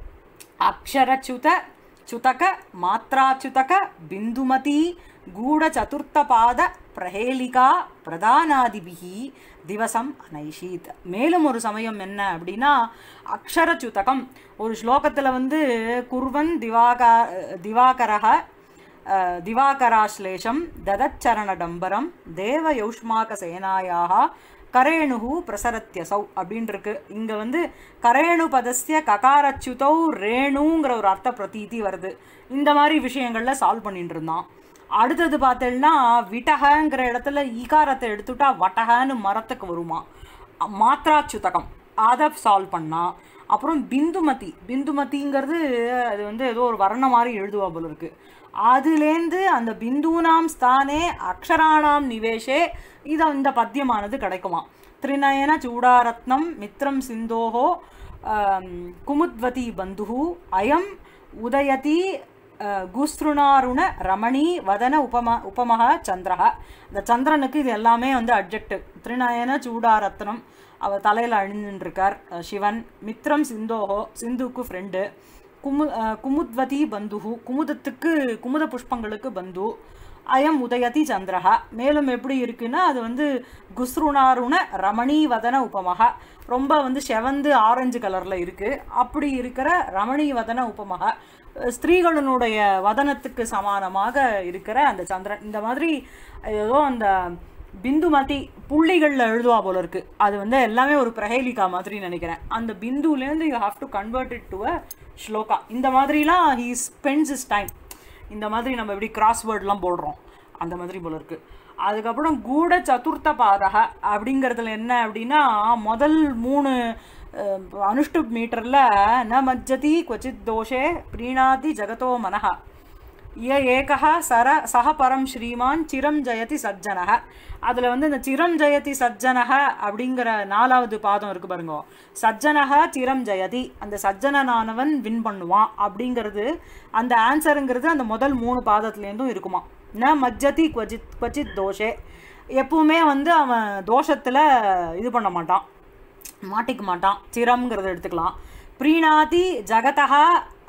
அக்ஷரச்சுத சுதக மாத்ராச்சுதக பிந்துமதி கூடச்சதுர்த்தபாத பிரஹேலிகா பிரதானாதிபிகி திவசம் அனைஷீத் மேலும் ஒரு சமயம் என்ன அப்படின்னா அக்ஷரச்சுதகம் ஒரு ஸ்லோகத்தில் வந்து குர்வன் திவாகா திவாகரக அஹ், திவாகராஸ்லேஷம் ததச்சரணடம்பரம் தேவயௌஷ்மாக சேனாயாக கரேணுகு பிரசரத்யசௌ அப்படின்னு இருக்கு இங்க வந்து கரேணு பதஸ்ய ககாரச்சுதௌ ரேணுங்கிற ஒரு அர்த்த பிரதீதி வருது இந்த மாதிரி விஷயங்கள்ல சால்வ் பண்ணிட்டு இருந்தான் அடுத்தது பார்த்தேன்னா விட்டகங்கிற இடத்துல ஈகாரத்தை எடுத்துட்டா வட்டகன்னு மரத்துக்கு வருமா மாத்ராச்சுதகம் அதை சால்வ் பண்ணா அப்புறம் பிந்துமதி பிந்துமதிங்கிறது அது வந்து ஏதோ ஒரு வர்ண மாதிரி எழுதுவா போல இருக்கு அதுலேருந்து அந்த பிந்துனாம் ஸ்தானே அக்ஷராணாம் நிவேஷே இது இந்த பத்தியமானது கிடைக்குமா திரிநயன சூடாரத்னம் மித்ரம் சிந்தோஹோ ஆம், குமுத்வதி பந்துஹு அயம் உதயதி அஹ், குஸ்ருணாருண ரமணி வதன உபம உபமக சந்திரஹ இந்த சந்திரனுக்கு இது எல்லாமே வந்து அட்ஜெக்டிவ் திருநயன சூடாரத்னம் அவ தலையில் அணிஞ்சுட்டு இருக்கார் அஹ், சிவன் மித்ரம் சிந்தோஹோ சிந்துக்கு ஃப்ரெண்டு குமு அஹ், குமுத்வதி பந்துஹு குமுதத்துக்கு குமுத புஷ்பங்களுக்கு பந்து அயம் உதயதி சந்திரஹ மேலும் எப்படி இருக்குன்னா அது வந்து குஸ்ருணாருண ரமணி வதன உபமக ரொம்ப வந்து செவந்து ஆரஞ்சு கலர்ல இருக்கு அப்படி இருக்கிற ரமணி வதன உபமக அஹ் ஸ்திரீகளினுடைய வதனத்துக்கு சமானமாக இருக்கிற அந்த சந்திரன் இந்த மாதிரி ஏதோ அந்த பிந்துமதி புள்ளிகளில் எழுதுவா போல இருக்கு அது வந்து எல்லாமே ஒரு பிரஹேலிகா மாதிரி நினைக்கிறேன் அந்த பிந்துலேருந்து you have to convert it to a shloka இந்த மாதிரிலாம் ஹீ ஸ்பெண்ட்ஸ் இஸ் டைம் இந்த மாதிரி நம்ம எப்படி கிராஸ்வேர்ட்லாம் போடுறோம் அந்த மாதிரி போல இருக்கு அதுக்கப்புறம் கூட சதுர்த்த பாதக அப்படிங்கிறதுல என்ன அப்படின்னா முதல் மூணு அஹ், அனுஷ்டுப் மீட்டரில் ந மஜ்ஜதி क्वचित् தோஷே பிரீணாதி ஜகதோ மனஹ ய ஏகः சர சக பரம் ஸ்ரீமான் சிரம் ஜெயதி சஜ்ஜனக அதில் வந்து இந்த சிரம் ஜெயதி சஜ்ஜனக அப்படிங்கிற நாலாவது பாதம் இருக்கு பாருங்க சஜ்ஜனக சிரம் ஜெயதி அந்த சஜ்ஜனனானவன் வின் பண்ணுவான் அப்படிங்கிறது அந்த ஆன்சருங்கிறது அந்த முதல் மூணு பாதத்துலேருந்தும் இருக்குமா ந மஜ்ஜதி குவச்சித் குவச்சித் தோஷே எப்பவுமே வந்து அவன் தோஷத்தில் இது பண்ண மாட்டான் மாட்டிக்க மாட்டான் சிரம்ங்கிறத எடுத்துக்கலாம் பிரீணாதி ஜகதா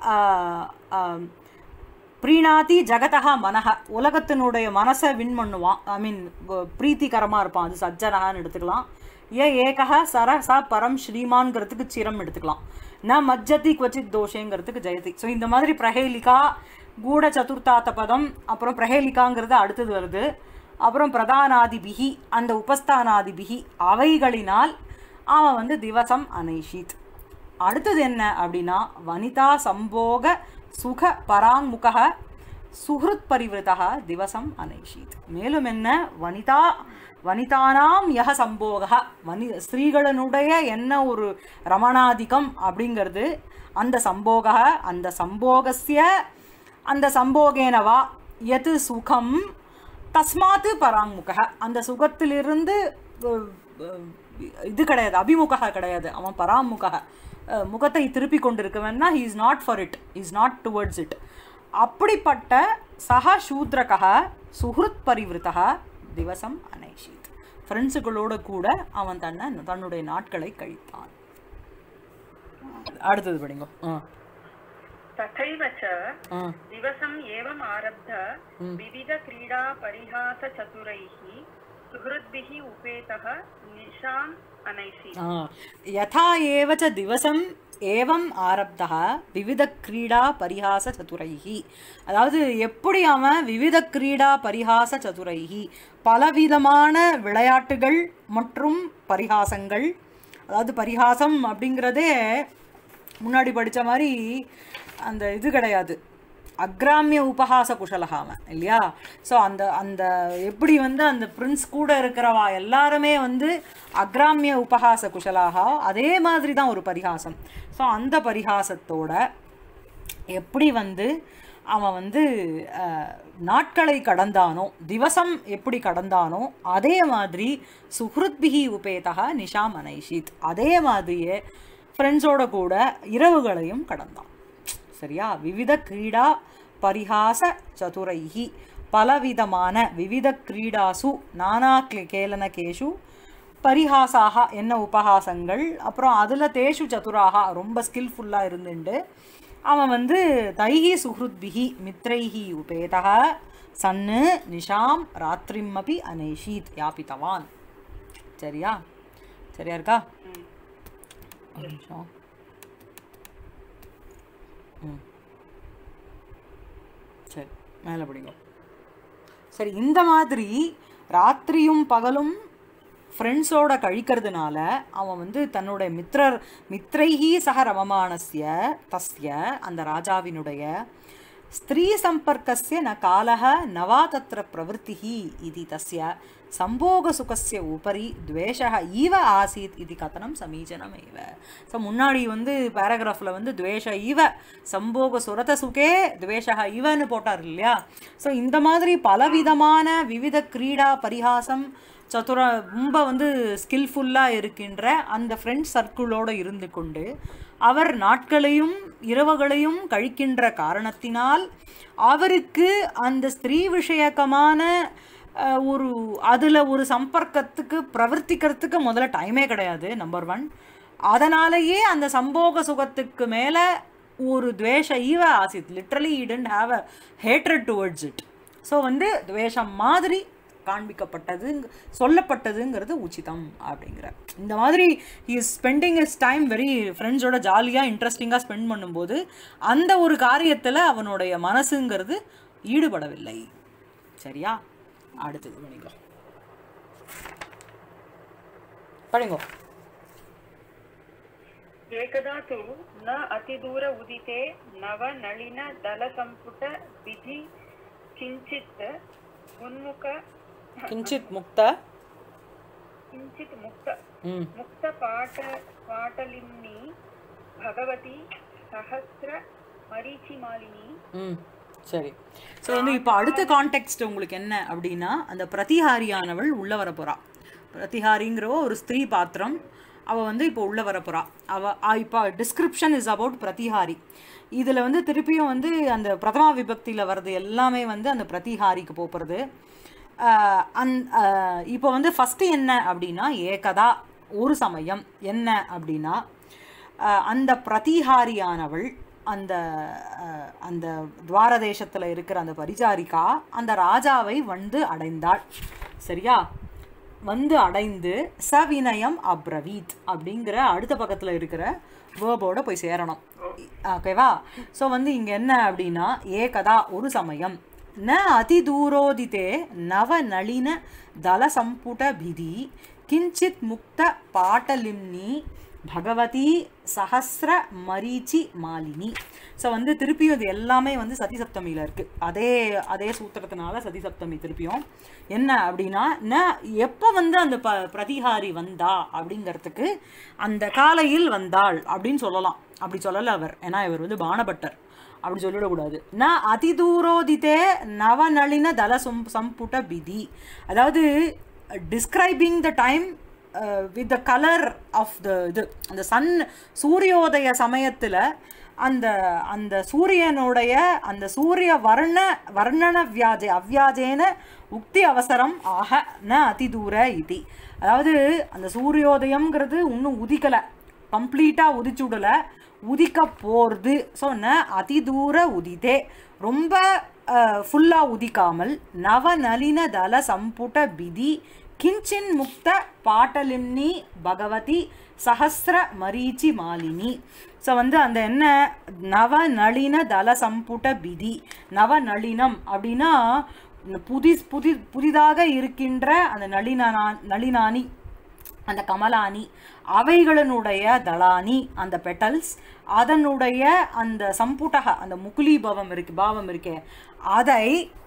பிரீணாதி ஜகதா மனஹ உலகத்தினுடைய மனசை வின் பண்ணுவான் ஐ மீன் பிரீத்திகரமாக இருப்பான் அது சஜ்ஜனகான்னு எடுத்துக்கலாம் ஏ ஏகஹ சர ச பரம் ஸ்ரீமான்ங்கிறதுக்கு சிரம் எடுத்துக்கலாம் ந மஜ்ஜதி குவச்சித் தோஷேங்கிறதுக்கு ஜெயதி ஸோ இந்த மாதிரி பிரஹேலிகா கூட சதுர்த்தாத்த பதம் அப்புறம் பிரஹேலிகாங்கிறது அடுத்தது வருது அப்புறம் பிரதானாதிபிகி அந்த உபஸ்தானாதிபிகி அவைகளினால் அவன் வந்து திவசம் அனைஷித் அடுத்தது என்ன அப்படின்னா வனிதா சம்போக சுக பராங்முக சுஹൃத் பரிவிருத்தா திவசம் அனைஷீத் மேலும் என்ன வனிதா வனிதானாம் யக சம்போக வனி ஸ்திரீகளினுடைய என்ன ஒரு ரமணாதிக்கம் அப்படிங்கிறது அந்த சம்போக அந்த சம்போகஸ்ய அந்த சம்போகேனவா எது சுகம் தஸ்மாத்து பராங்முக அந்த சுகத்திலிருந்து அஹ், அஹ், இது கிடையாது அபிமுக கிடையாது அவன் பராமுக அஹ், முகத்தை திருப்பி கொண்டிருக்கவன்னா he is not for it is not towards it அப்படிப்பட்ட சக சூத்ரக சுஹൃத் பரிவிருத்தக திவசம் அனைஷித் ஃப்ரெண்ட்ஸுகளோட கூட அவன் தன்னை தன்னுடைய நாட்களை கழித்தான் அடுத்தது படிங்கோ ஆ तथैव च ஆ दिवसम् एवम् आरब्ध विविधक्रीडापरिहासचतुरैः सुहृद्भिः उपेतः निशाम् अनैषि ஆ. யதா ஏவ ச திவசம் ஏவம் ஆரப்தா விவித கிரீடா பரிஹாச சதுரைஹி அதாவது எப்படி அவன் விவித கிரீடா பரிஹாச சதுரைஹி பலவிதமான விளையாட்டுகள் மற்றும் பரிகாசங்கள் அதாவது பரிகாசம் அப்படிங்கிறதே முன்னாடி படிச்ச மாதிரி அந்த இது கிடையாது அக்ராமிய உபஹாச குஷலகா அவன் இல்லையா ஸோ அந்த அந்த எப்படி வந்து அந்த பிரின்ஸ் கூட இருக்கிறவா எல்லாருமே வந்து அக்ராமிய உபஹாச குஷலாகா அதே மாதிரி தான் ஒரு பரிகாசம் ஸோ அந்த பரிகாசத்தோட எப்படி வந்து அவன் வந்து அஹ், நாட்களை கடந்தானோ திவசம் எப்படி கடந்தானோ அதே மாதிரி சுஹൃத்பிகி உபேதா நிஷாம் அனைஷித் அதே மாதிரியே ஃப்ரெண்ட்ஸோட கூட இரவுகளையும் கடந்தான் சரியா விவித கிரீடா பரிஹாச சதுரைஹி பலவிதமான விவித கிரீடாசு நானா கே- கேலனகேஷு பரிஹாசாக என்ன உபஹாசங்கள் அப்புறம் அதில் தேஷு சதுராக ரொம்ப ஸ்கில்ஃபுல்லாக இருந்துண்டு அவன் வந்து தைஹி சுஹృத்பிஹி மித்ரைஹி உபேதக சன்னு நிஷாம் ராத்திரிமபி அனேஷீத் யாபித்தவான் சரியா சரியா இருக்கா ஒரு நிமிஷம் ம் சரி மேலே படிங்க சரி இந்த மாதிரி ராத்திரியும் பகலும் ஃப்ரெண்ட்ஸோட கழிக்கிறதுனால அவன் வந்து தன்னுடைய மித்ரர் மித்ரைஹி சக ரமமானஸ்ய தஸ்ய அந்த ராஜாவினுடைய ஸ்திரீ சம்பர்க்கஸ்ய ந காலக நவா தத்திர பிரவருத்திஹி இது தஸ்ய சம்போக சுகஸ்ய உபரி துவேஷக ஈவ ஆசீத் இது கதனம் சமீச்சனம் ஏவ ஸோ முன்னாடி வந்து பேராகிராஃபில் வந்து துவேஷ ஈவ சம்போக சுரத சுகே துவேஷக ஈவன்னு போட்டார் இல்லையா ஸோ இந்த மாதிரி பலவிதமான விவித கிரீடா பரிகாசம் சதுர ரொம்ப வந்து ஸ்கில்ஃபுல்லாக இருக்கின்ற அந்த ஃப்ரெண்ட்ஸ் சர்க்கிளோடு இருந்து கொண்டு அவர் நாட்களையும் இரவுகளையும் கழிக்கின்ற காரணத்தினால் அவருக்கு அந்த ஸ்திரீ விஷயக்கமான அஹ், ஒரு அதில் ஒரு சம்பர்க்கத்துக்கு பிரவர்த்திக்கிறதுக்கு முதல்ல டைமே கிடையாது நம்பர் ஒன் அதனாலேயே அந்த சம்போக சுகத்துக்கு மேலே ஒரு துவேஷ ஈவ ஆசித் literally he tend have a hatred towards it so வந்து துவேஷம் மாதிரி காண்பிக்கப்பட்டது சொல்லப்பட்டதுங்கிறது உச்சிதம் அப்படிங்கிற இந்த மாதிரி is spending his time very ஃப்ரெண்ட்ஸோட ஜாலியாக இன்ட்ரெஸ்டிங்காக ஸ்பெண்ட் பண்ணும்போது அந்த ஒரு காரியத்தில் அவனுடைய மனசுங்கிறது ஈடுபடவில்லை சரியா அடுத்தது பண்ணிக்கோ படிங்கோ एकदा तु न अतिदूर उदिते नवनलिनदलसम्पुट विधि किञ्चित् उन्मुख கிஞ்சித் முக்த किञ्चित् मुक्त ம் मुक्तपाट पाटलिनी भगवती सहस्र मरीचिमालिनी ம் சரி ஸோ வந்து இப்போ அடுத்த கான்டெக்ஸ்ட் உங்களுக்கு என்ன அப்படின்னா அந்த பிரதிஹாரியானவள் உள்ள வர போறா பிரதிஹாரிங்கிறவ ஒரு ஸ்திரீ பாத்திரம் அவ வந்து இப்போ உள்ள வர போறா அவ ஆ, இப்போ டிஸ்கிரிப்ஷன் இஸ் அபவுட் பிரதிஹாரி இதில் வந்து திருப்பியும் வந்து அந்த பிரதமா விபக்தியில் வர்றது எல்லாமே வந்து அந்த பிரதிஹாரிக்கு போகிறது அந் ஆஹ் இப்போ வந்து ஃபஸ்ட்டு என்ன அப்படின்னா ஏகதா ஒரு சமயம் என்ன அப்படின்னா ஆஹ் அந்த பிரதிஹாரியானவள் அந்த ஆஹ் அந்த துவார தேசத்தில் இருக்கிற அந்த பரிசாரிகா அந்த ராஜாவை வந்து அடைந்தாள் சரியா வந்து அடைந்து சவினயம் அப்ரவீத் அப்படிங்கிற அடுத்த பக்கத்தில் இருக்கிற வேர்போட போய் சேரணும் ஓகேவா ஸோ வந்து இங்கே என்ன அப்படின்னா ஏகதா ஒரு சமயம் ந அதிதூரோதிதே நவ நளின தல சம்புட பிதி கிஞ்சித் முக்த பாட்டலிம்னி பகவதி சஹஸ்ர மரீச்சி மாலினி ஸோ வந்து திருப்பியும் இது எல்லாமே வந்து சதி சப்தமியில் இருக்குது அதே அதே சூத்திரத்தினால சதி சப்தமி திருப்பியும் என்ன அப்படின்னா ந எப்போ வந்து அந்த ப பிரதிகாரி வந்தா அப்படிங்கிறதுக்கு அந்த காலையில் வந்தாள் அப்படின்னு சொல்லலாம் அப்படி சொல்லலை அவர் ஏன்னா இவர் வந்து பானபட்டர் அப்படி சொல்லிடக்கூடாது ந அதிதூரோதித்தே நவநளின தல சம் சம்புட பிதி அதாவது describing the time with the colour of the இது அந்த சன் சூரியோதய சமயத்தில் அந்த அந்த சூரியனுடைய அந்த சூரிய வர்ண வர்ணன வியாஜே அவ்வியாஜேன உக்தி அவசரம் ஆக ந அதிதூர இதி அதாவது அந்த சூரியோதயம்ங்கிறது இன்னும் உதிக்கலை கம்ப்ளீட்டாக உதிச்சுடல உதிக்க போகிறது ஸோ ந அதிதூர உதித்தே ரொம்ப ஃபுல்லாக உதிக்காமல் நவநளின தல சம்புட பிதி கிஞ்சின் முக்த பாட்டலிம்னி பகவதி சஹஸ்ர மரீச்சி மாலினி ஸோ வந்து அந்த என்ன நவ நளின தல சம்புட பிதி நவ நளினம் அப்படின்னா புதி புதி புதிதாக இருக்கின்ற அந்த நளினா நளினானி அந்த கமலானி அவைகளினுடைய தலானி அந்த பெட்டல்ஸ் அதனுடைய அந்த சம்புட்டக அந்த முகுலி பவம் இருக்கு பாவம் இருக்கே அதை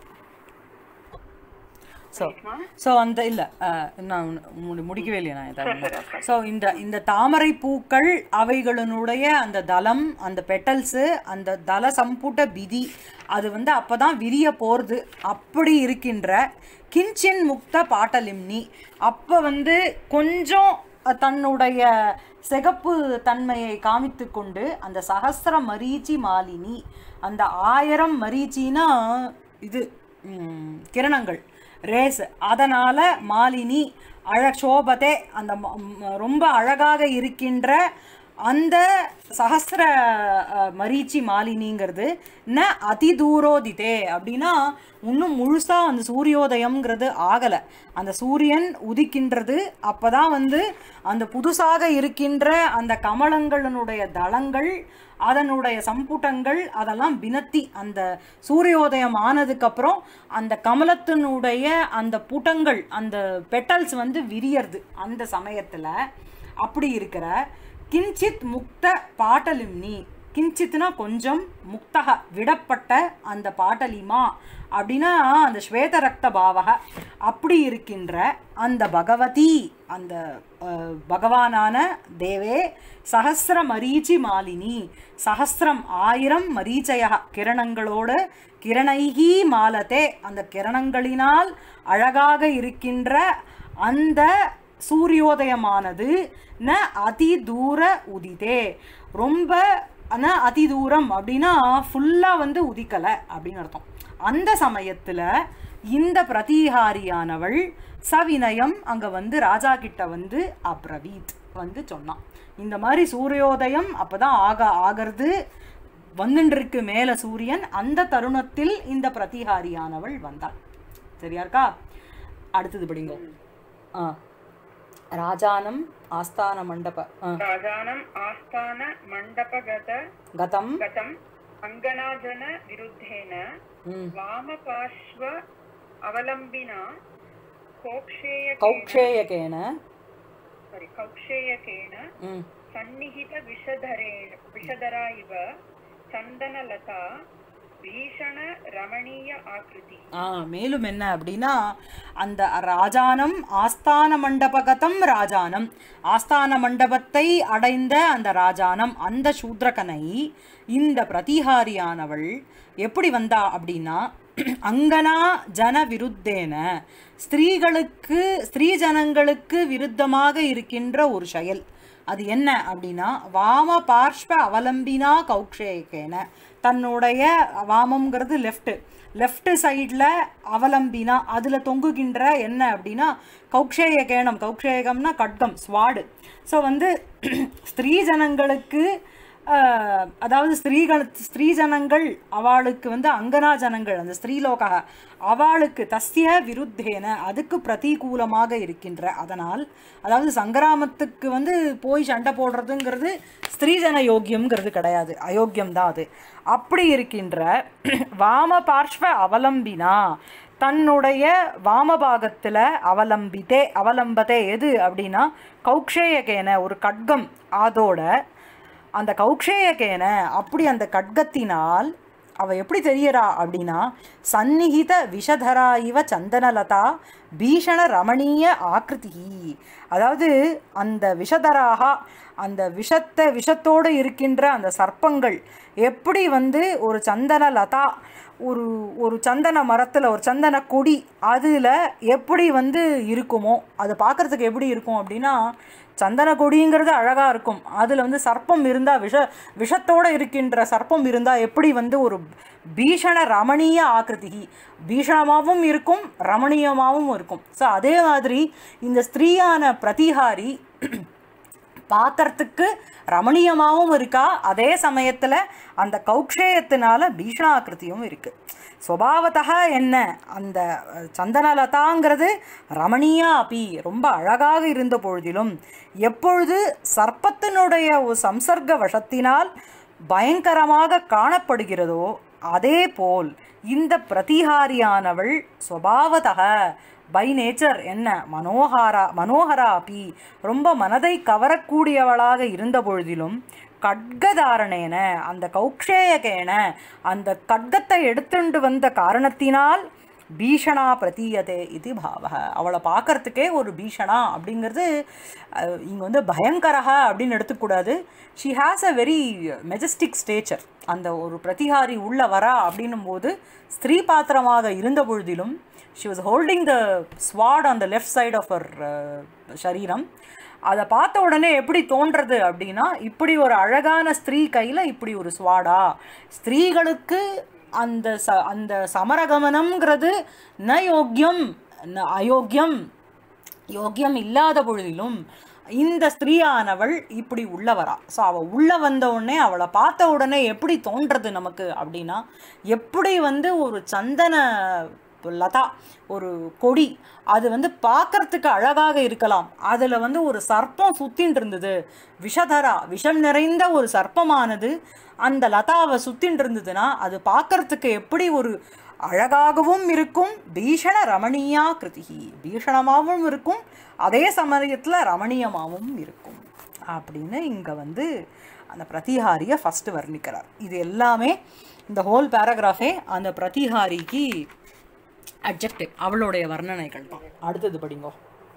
ஸோ ஸோ அந்த இல்லை நான் முடி- முடிக்கவே இல்லையா நான் இதை ஸோ இந்த இந்த தாமரை பூக்கள் அவைகளினுடைய அந்த தலம் அந்த பெட்டல்ஸு அந்த தல சம்புட்ட பிதி அது வந்து அப்போ தான் விரிய போகிறது அப்படி இருக்கின்ற கிஞ்சின் முக்த பாட்டலிம்னி அப்போ வந்து கொஞ்சம் தன்னுடைய சிகப்பு தன்மையை காமித்து கொண்டு அந்த சகஸ்ர மரீச்சி மாலினி அந்த ஆயிரம் மரீச்சினா இது ம், கிரணங்கள் ரேஸ் அதனால் மாலினி அழ சோபதே அந்த ம- ம- ரொம்ப அழகாக இருக்கின்ற அந்த சஹஸ்ர அஹ், மரீச்சி மாலினிங்கிறது ந அதிதூரோதிதே அப்படின்னா இன்னும் முழுசாக அந்த சூரியோதயம்ங்கிறது ஆகலை அந்த சூரியன் உதிக்கின்றது அப்போ தான் வந்து அந்த புதுசாக இருக்கின்ற அந்த கமலங்களினுடைய தளங்கள் அதனுடைய சம்புட்டங்கள் அதெல்லாம் பினத்தி அந்த சூரியோதயம் ஆனதுக்கப்புறம் அந்த கமலத்தினுடைய அந்த புட்டங்கள் அந்த பெட்டல்ஸ் வந்து விரியறது அந்த சமயத்தில் அப்படி இருக்கிற கிஞ்சித் முக்த பாட்டலிம்னி கிஞ்சித்னா கொஞ்சம் முக்தக விடப்பட்ட அந்த பாட்டலிமா அப்படின்னா அந்த ஸ்வேத ரக்த பாவக அப்படி இருக்கின்ற அந்த பகவதி அந்த அஹ், பகவானான தேவே சஹஸ்ர மரீச்சி மாலினி சஹஸ்ரம் ஆயிரம் மரீச்சய கிரணங்களோடு கிரணைகி மாலத்தே அந்த கிரணங்களினால் அழகாக இருக்கின்ற அந்த சூரியோதயமானது ந அதி தூர உதிதே ரொம்ப ந அதி தூரம் அப்படின்னா ஃபுல்லாக வந்து உதிக்கலை அப்படின்னு அர்த்தம் அந்த சமயத்தில் இந்த பிரதிகாரியானவள் சவினயம் அங்கே வந்து ராஜா கிட்ட வந்து அப்ரவீத் வந்து சொன்னான் இந்த மாதிரி சூரியோதயம் அப்பதான் ஆக ஆகிறது வந்துருக்கு மேலே சூரியன் அந்த தருணத்தில் இந்த பிரதிகாரியானவள் வந்தாள் சரியா இருக்கா அடுத்தது படிங்க ஆ ராஜானம் ஆஸ்தான மண்டப ஆ, राजानम् आस्थान मण्डपगत கதம் गतम् अङ्गनाजन विरुद्धेन ம் वामपार्श्व अवलम्बिना कोक्षेयकेन கௌக்ஷேயகேன sorry, कौक्षेयकेन ம் सन्निहित विषधरेण विषधरा इव चन्दनलता भीषण रमणीय आकृति ஆ மேலும் என்ன அப்படின்னா அந்த ராஜானம் ஆஸ்தான மண்டபகதம் ராஜானம் ஆஸ்தான மண்டபத்தை அடைந்த அந்த ராஜானம் அந்த சூத்ரகனை இந்த பிரதிகாரியானவள் எப்படி வந்தா அப்படின்னா அங்கனா ஜன விருத்தேன ஸ்திரீகளுக்கு ஸ்திரீ ஜனங்களுக்கு விருத்தமாக இருக்கின்ற ஒரு செயல் அது என்ன அப்படின்னா வாம பார்ஷ்வ அவலம்பினா கௌக்ஷேகேன தன்னுடைய வாமம்ங்கிறது லெஃப்ட் லெஃப்ட் சைடில் அவலம்பினா அதில் தொங்குகின்ற என்ன அப்படின்னா கௌக்ஷேயகேனம் கௌக்ஷேயகம்னா கட்கம் ஸ்வாடு ஸோ வந்து ஸ்திரீ ஜனங்களுக்கு ஆஹ், அதாவது ஸ்திரீகள் ஸ்திரீ ஜனங்கள் அவளுக்கு வந்து அங்கனா ஜனங்கள் அந்த ஸ்திரீலோக அவளுக்கு தஸ்ய விருத்தேன அதுக்கு பிரதிகூலமாக இருக்கின்ற அதனால் அதாவது சங்கிராமத்துக்கு வந்து போய் சண்டை போடுறதுங்கிறது ஸ்திரீஜன யோக்கியம்ங்கிறது கிடையாது அயோக்கியம் தான் அது அப்படி இருக்கின்ற வாம பார்ஷ்வ அவலம்பினா தன்னுடைய வாமபாகத்தில் அவலம்பித்தே அவலம்பதே எது அப்படின்னா கௌக்ஷேயகேன ஒரு கட்கம் அதோட அந்த கௌக்ஷேயகேன அப்படி அந்த கட்கத்தினால் அவ எப்படி தெரியறா அப்படின்னா சந்நிகித விஷதரா இவ சந்தனலதா பீஷண ரமணீய ஆக்கிருதி அதாவது அந்த விஷதராக அந்த விஷத்தை விஷத்தோடு இருக்கின்ற அந்த சர்ப்பங்கள் எப்படி வந்து ஒரு சந்தன லதா ஒரு ஒரு சந்தன மரத்தில் ஒரு சந்தன கொடி அதில் எப்படி வந்து இருக்குமோ அது பார்க்குறதுக்கு எப்படி இருக்கும் அப்படின்னா சந்தன கொடிங்கிறது அழகாக இருக்கும் அதில் வந்து சர்ப்பம் இருந்தால் விஷ விஷத்தோடு இருக்கின்ற சர்ப்பம் இருந்தால் எப்படி வந்து ஒரு பீஷண ரமணீய ஆக்கிருதி பீஷணமாகவும் இருக்கும் ரமணீயமாகவும் இருக்கும் ஸோ அதே மாதிரி இந்த ஸ்திரீயான பிரதிகாரி பார்க்கறதுக்கு ரமணீயமாகவும் இருக்கா அதே சமயத்தில் அந்த கௌக்ஷேயத்தினால பீஷணாக்கிருத்தியும் இருக்கு சுபாவத்தக என்ன அந்த அஹ், சந்தனலதாங்கிறது ரமணீயா அப்பி ரொம்ப அழகாக இருந்த பொழுதிலும் எப்பொழுது சர்ப்பத்தினுடைய ஒரு சம்சர்க்க வசத்தினால் பயங்கரமாக காணப்படுகிறதோ அதே போல் இந்த பிரதிகாரியானவள் சுபாவத்தக பை நேச்சர் என்ன மனோகாரா மனோகரா அப்பி ரொம்ப மனதை கவரக்கூடியவளாக இருந்த பொழுதிலும் கட்கதாரணேன அந்த கௌக்ஷேயகேன அந்த கட்கத்தை எடுத்துண்டு வந்த காரணத்தினால் பீஷணா பிரதீயதே இது பாவக அவளை பார்க்கறதுக்கே ஒரு பீஷணா அப்படிங்கிறது இங்கே வந்து பயங்கரக அப்படின்னு எடுத்துக்கூடாது she has a very majestic stature அந்த ஒரு பிரதிகாரி உள்ள வரா அப்படின்னும் போது ஸ்திரீ பாத்திரமாக இருந்த பொழுதிலும் she was holding the sword on the left side of அவர் சரீரம் அதை பார்த்த உடனே எப்படி தோன்றது அப்படின்னா இப்படி ஒரு அழகான ஸ்திரீ கையில் இப்படி ஒரு ஸ்வாடா ஸ்திரீகளுக்கு அந்த ச அந்த சமரகமனம்ங்கிறது ந யோக்கியம் ந அயோக்கியம் யோக்கியம் இல்லாத பொழுதிலும் இந்த ஸ்திரீயானவள் இப்படி உள்ள வரா ஸோ அவள் உள்ள வந்த உடனே அவளை பார்த்த உடனே எப்படி தோன்றது நமக்கு அப்படின்னா எப்படி வந்து ஒரு சந்தன லதா ஒரு கொடி அது வந்து பார்க்கறதுக்கு அழகாக இருக்கலாம் அதில் வந்து ஒரு சர்ப்பம் சுத்தின்னு இருந்தது விஷதரா விஷம் நிறைந்த ஒரு சர்ப்பமானது அந்த லதாவை சுத்தின்னு இருந்ததுன்னா அது பார்க்கறதுக்கு எப்படி ஒரு அழகாகவும் இருக்கும் பீஷண ரமணீயா கிருதிகி பீஷணமாகவும் இருக்கும் அதே சமயத்தில் ரமணீயமாகவும் இருக்கும் அப்படின்னு இங்கே வந்து அந்த பிரதிஹாரியை ஃபஸ்ட்டு வர்ணிக்கிறார் இது எல்லாமே இந்த ஹோல் பேராகிராஃபே அந்த பிரதிஹாரிக்கு அப்ஜெக்டிவ் அவளுடைய வர்ணனைகள் தான் அடுத்தது படிங்கோ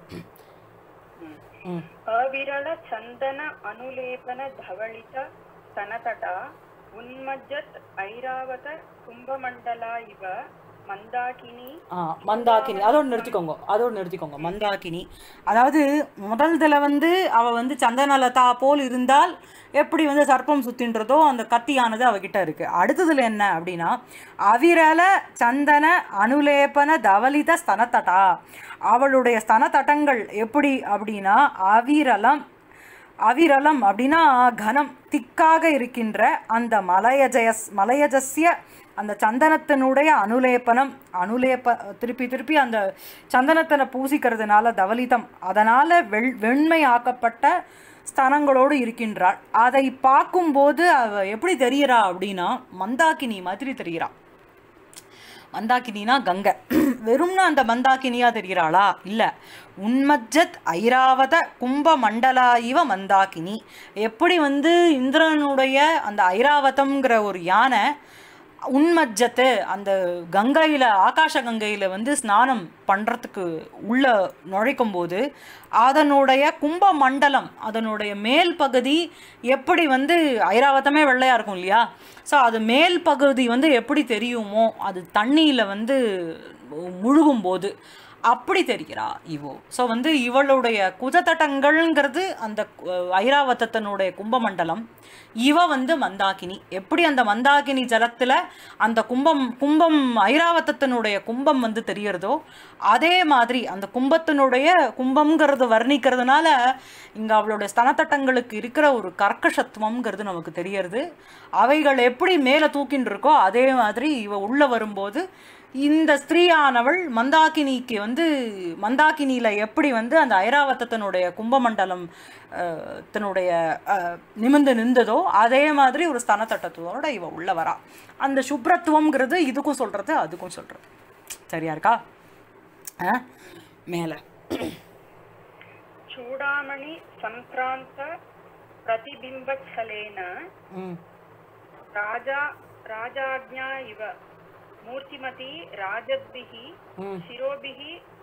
ம் ಅವಿರಳ ಚಂದನ ಅನುಲೇಪನ ಧವಳಿತ ಸ್ತನತಟ ಉನ್ಮಜ್ಜತ್ ಐರಾವತ ಕುಂಭಮಂಡಲ ಇವ ಮಂದಾಕಿನಿ ஆ மந்தாக்கினி அதோட நிறுத்திக்கோங்க அதோட நிறுத்திக்கோங்க மந்தாக்கினி அதாவது முதல்துல வந்து அவ வந்து சந்தனலதா போல் இருந்தால் எப்படி வந்து சர்ப்பம் சுத்தின்றதோ அந்த கத்தியானது அவகிட்ட இருக்கு அடுத்ததுல என்ன அப்படின்னா அவிரல சந்தன அனுலேபன தவலித ஸ்தனத்தட்டா அவளுடைய ஸ்தனத்தட்டங்கள் எப்படி அப்படின்னா அவிரலம் அவிரலம் அப்படின்னா கனம் திக்காக இருக்கின்ற அந்த மலையஜயஸ் மலையஜஸ்ய அந்த சந்தனத்தினுடைய அனுலேபனம் அனுலேப திருப்பி திருப்பி அந்த சந்தனத்தினை பூசிக்கிறதுனால தவலிதம் அதனால் வெள் வெண்மையாக்கப்பட்ட ஸ்தனங்களோடு இருக்கின்றாள் அதை பார்க்கும்போது அவ எப்படி தெரிகிறா அப்படின்னா மந்தாக்கினி மாதிரி தெரிகிறா மந்தாக்கினினா கங்கை வெறும்னா அந்த மந்தாக்கினியா தெரிகிறாளா இல்லை உன்மஜ்ஜத் ஐராவத கும்ப மண்டலா இவ மந்தாக்கினி எப்படி வந்து இந்திரனுடைய அந்த ஐராவதம்ங்கிற ஒரு யானை உன்மஜ்ஜத்து அந்த கங்கையில் ஆகாஷ கங்கையில் வந்து ஸ்நானம் பண்ணுறதுக்கு உள்ள நுழைக்கும் போது அதனுடைய கும்ப மண்டலம் அதனுடைய மேல் பகுதி எப்படி வந்து ஐராவதமே வெள்ளையாக இருக்கும் இல்லையா ஸோ அது மேல் பகுதி வந்து எப்படி தெரியுமோ அது தண்ணியில் வந்து முழுகும் போது அப்படி தெரிகிறா இவோ ஸோ வந்து இவளுடைய குஜதட்டங்கள்ங்கிறது அந்த அஹ், ஐராவதத்தினுடைய கும்பமண்டலம் இவ வந்து மந்தாகினி எப்படி அந்த மந்தாகினி ஜலத்துல அந்த கும்பம் கும்பம் ஐராவதத்தினுடைய கும்பம் வந்து தெரியறதோ அதே மாதிரி அந்த கும்பத்தினுடைய கும்பம்ங்கிறது வர்ணிக்கிறதுனால இங்க அவளுடைய ஸ்தனத்தட்டங்களுக்கு இருக்கிற ஒரு கர்க்கசத்துவம்ங்கிறது நமக்கு தெரியறது அவைகள் எப்படி மேலே தூக்கின்னு இருக்கோ அதே மாதிரி இவ உள்ள வரும்போது இந்த ஸ்திரீயானவள் மந்தாகினிக்கு வந்து மந்தாகினியில எப்படி வந்து அந்த ஐராவதத்தினுடைய கும்பமண்டலம் அஹ், தன்னுடைய அஹ், நிமிர்ந்து நின்றதோ அதே மாதிரி ஒரு ஸ்தனத்தட்டத்தோட இவ உள்ள வரா அந்த சுப்ரத்துவம்ங்கிறது இதுக்கும் சொல்றது அதுக்கும் சொல்றது சரியா இருக்கா ஆ? மேல चूडामणि सङ्क्रान्त प्रतिबिम्बच्छलेन ம் राजा राजाज्ञा इव मूर्तिमती राजद्भिः ம் शिरोभिः